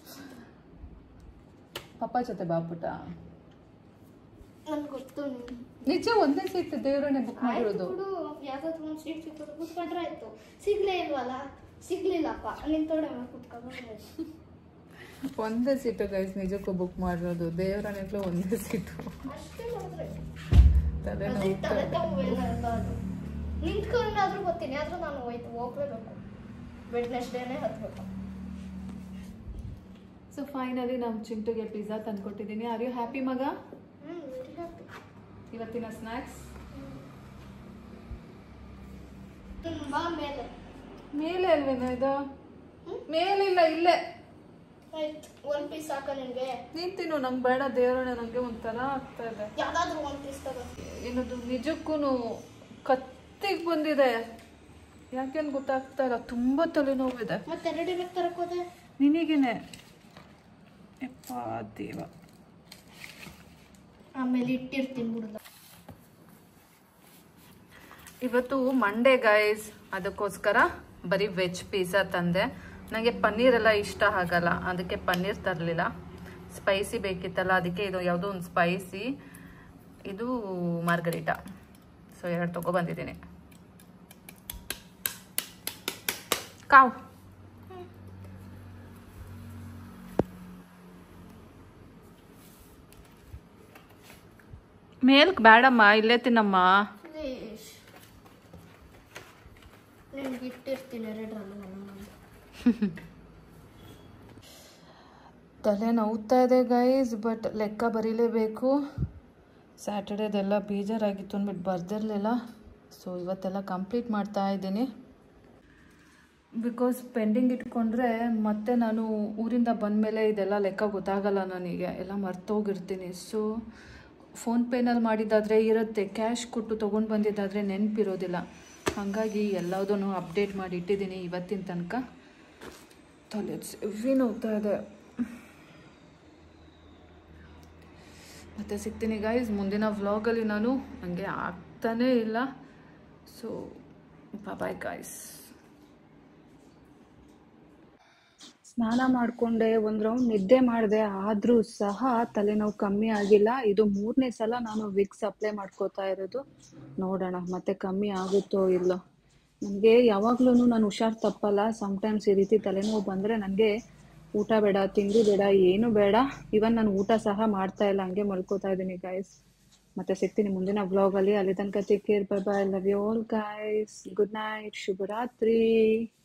ಪಪ್ಪ ಜೊತೆ ಬಾಪುಟ ನನ್ಗೆ ಗೊತ್ತು ನೀನು ನಿಜ ಒಂದೇ ಸೀಟ್ ದೇವರನ್ನೇ ಬುಕ್ ಆಯ್ತು ಮಾಡಿರೋದು ಬಿಡು ಯಾವ್ದಾದ್ರು ಒಂದು ಸೀಟ್ ಸಿಕ್ಕಿದ್ರು ಕುತ್ಕೊಂಡ್ರೆ ಆಯ್ತು ಸಿಗ್ಲೇ ಇಲ್ವಲ್ಲ ಸಿಗ್ಲಿಲ್ಲಪ್ಪ ನಿನ್ ತೋಡೆ ಕುತ್ಕೊಂಡ್ರೆ ಒಂದೇ ಸೀಟು ಗೈಸ್ ನಿಜಕ್ಕೂ ಬುಕ್ ಮಾಡಿರೋದು ದೇವರನ್ನೆಲ್ಲ ಒಂದೇ ಸೀಟು ಅಷ್ಟೇ ಮಾಡಿದ್ರೆ ತಲೆ ಅದೇ ನೋವ್ತಾ ತಲೆ ಇದೆ. ನೋವು ಏನಲ್ಲ ಅದು ನಿಂತ್ಕೊಂಡಾದ್ರೂ ಬರ್ತೀನಿ ಆದ್ರೂ ನಾನು ಹೋಯ್ತು ಹೋಗ್ಲೇಬೇಕು ವೆಡ್ನೆಸ್ಡೇನೆ ಹತ್ಬೇಕು ಸೊ ಫೈನಲಿ ನಮ್ಮ ಚಿಂಟುಗೆ ಪಿಜ್ಜಾ ತಂದ್ಕೊಟ್ಟಿದ್ದೀನಿ ಆರ್ ಯು ಹ್ಯಾಪಿ ಮಗ ಹ್ಮ್ ವೆರಿ ಹ್ಯಾಪಿ ಇವತ್ತಿನ ಸ್ನ್ಯಾಕ್ಸ್ ಬಾ ಮೇಲೆ ಮೇಲೆ ಅಲ್ವೇನೋ ಇದು ಮೇಲಿಲ್ಲ ಇಲ್ಲೇ ಆಯ್ತು ಒಂದ್ ಪೀಸ್ ಸಾಕ ನಿನ್ಗೆ ನೀನ್ ತಿನ್ನು ನಂಗೆ ಬೇಡ ದೇವರನ್ನ ನಂಗೆ ಒಂಥರ ಆಗ್ತಾ ಇದೆ ಯಾವ್ದಾದ್ರು ಒಂದ್ ಪೀಸ್ ತಗೋ ಏನದು ನಿಜಕ್ಕೂ ಕತ್ತಿಗೆ ಬಂದಿದೆ ಯಾಕೇನು ಗೊತ್ತಾಗ್ತಾ ಇಲ್ಲ ತುಂಬ ತಲೆನೋವಿದೆ ಮತ್ತೆ ರೆಡಿಮೇಡ್ ತರಕೋದೆ ನಿನಗೇನೆ ಯಪ್ಪ ದೇವ ಆಮೇಲೆ ಇಟ್ಟಿರ್ತೀನಿ ಬಿಡುದ ಇವತ್ತು ಮಂಡೇ ಗೈಸ್ ಅದಕ್ಕೋಸ್ಕರ ಬರೀ ವೆಜ್ ಪಿಜ್ಜಾ ತಂದೆ ನನಗೆ ಪನ್ನೀರ್ ಎಲ್ಲ ಇಷ್ಟ ಆಗಲ್ಲ ಅದಕ್ಕೆ ಪನ್ನೀರ್ ತರಲಿಲ್ಲ ಸ್ಪೈಸಿ ಬೇಕಿತ್ತಲ್ಲ ಅದಕ್ಕೆ ಇದು ಯಾವುದೋ ಒಂದು ಸ್ಪೈಸಿ ಇದು ಮಾರ್ಗರಿಟಾ ಸೊ ಎರಡು ತೊಗೊಬಂದಿದ್ದೀನಿ ಕಾವ್ ಮೇಲ್ಕ್ ಬೇಡಮ್ಮ ಇಲ್ಲೇ ತಿನ್ನಮ್ಮ ಪ್ಲೀಸ್ ನಿನ್ಗೆ ಇಟ್ಟಿರ್ತೀನಿ ಎರಡರಲ್ಲಿ ನನ್ನ ತಲೆ ನೋವ್ತಾ ಇದೆ ಗೈಸ್ ಬಟ್ ಲೆಕ್ಕ ಬರೀಲೇಬೇಕು ಸ್ಯಾಟರ್ಡೇದೆಲ್ಲ ಬೇಜಾರಾಗಿತ್ತು ಅಂದ್ಬಿಟ್ಟು ಬರ್ದಿರಲಿಲ್ಲ ಸೊ ಇವತ್ತೆಲ್ಲ ಕಂಪ್ಲೀಟ್ ಮಾಡ್ತಾ ಇದ್ದೀನಿ ಬಿಕಾಸ್ ಪೆಂಡಿಂಗ್ ಇಟ್ಕೊಂಡ್ರೆ ಮತ್ತೆ ನಾನು ಊರಿಂದ ಬಂದಮೇಲೆ ಇದೆಲ್ಲ ಲೆಕ್ಕ ಗೊತ್ತಾಗಲ್ಲ ನನಗೆ ಎಲ್ಲ ಮರ್ತೋಗಿರ್ತೀನಿ ಸೊ ಫೋನ್ಪೇನಲ್ಲಿ ಮಾಡಿದ್ದಾದರೆ ಇರುತ್ತೆ ಕ್ಯಾಶ್ ಕೊಟ್ಟು ತೊಗೊಂಡು ಬಂದಿದ್ದಾದರೆ ನೆನಪಿರೋದಿಲ್ಲ ಹಾಗಾಗಿ ಎಲ್ಲದನ್ನು ಅಪ್ಡೇಟ್ ಮಾಡಿ ಇಟ್ಟಿದ್ದೀನಿ ಇವತ್ತಿನ ತನಕ ತಲೆ ಹೆವಿ ನೋವ್ತಾ ಇದೆ ಮತ್ತೆ ಸಿಗ್ತೀನಿ ಗೈಸ್ ಮುಂದಿನ ವ್ಲಾಗಲ್ಲಿ ನಾನು ನನಗೆ ಆಗ್ತಾನೇ ಇಲ್ಲ ಸೊ ಬಾಯ್ ಗಾಯ್ಸ್ ಸ್ನಾನ ಮಾಡ್ಕೊಂಡೆ ಒಂದ್ ರೌಂಡ್ ನಿದ್ದೆ ಮಾಡಿದೆ ಆದ್ರೂ ಸಹ ತಲೆನೋವು ಕಮ್ಮಿ ಆಗಿಲ್ಲ ಇದು ಮೂರನೇ ಸಲ ನಾನು ವಿಕ್ಸ್ ಅಪ್ಲೈ ಮಾಡ್ಕೋತಾ ಇರೋದು ನೋಡೋಣ ಮತ್ತೆ ಕಮ್ಮಿ ಆಗುತ್ತೋ ಇಲ್ಲೋ ನನಗೆ ಯಾವಾಗ್ಲೂ ನಾನು ಹುಷಾರ್ ತಪ್ಪಲ್ಲ ಸಮ್ಟೈಮ್ಸ್ ಈ ರೀತಿ ತಲೆನೋವು ಬಂದ್ರೆ ನನಗೆ ಊಟ ಬೇಡ ತಿಂಡಿ ಬೇಡ ಏನು ಬೇಡ ಇವನ್ ನಾನು ಊಟ ಸಹ ಮಾಡ್ತಾ ಇಲ್ಲ ಹಂಗೆ ಮಲ್ಕೋತಾ ಇದ್ದೀನಿ ಗೈಸ್ ಮತ್ತೆ ಸಿಗ್ತೀನಿ ಮುಂದಿನ ವ್ಲಾಗ್ ಅಲ್ಲಿ ಅಲ್ಲಿ ತನಕ take care bye bye love you all guys good night ಶುಭರಾತ್ರಿ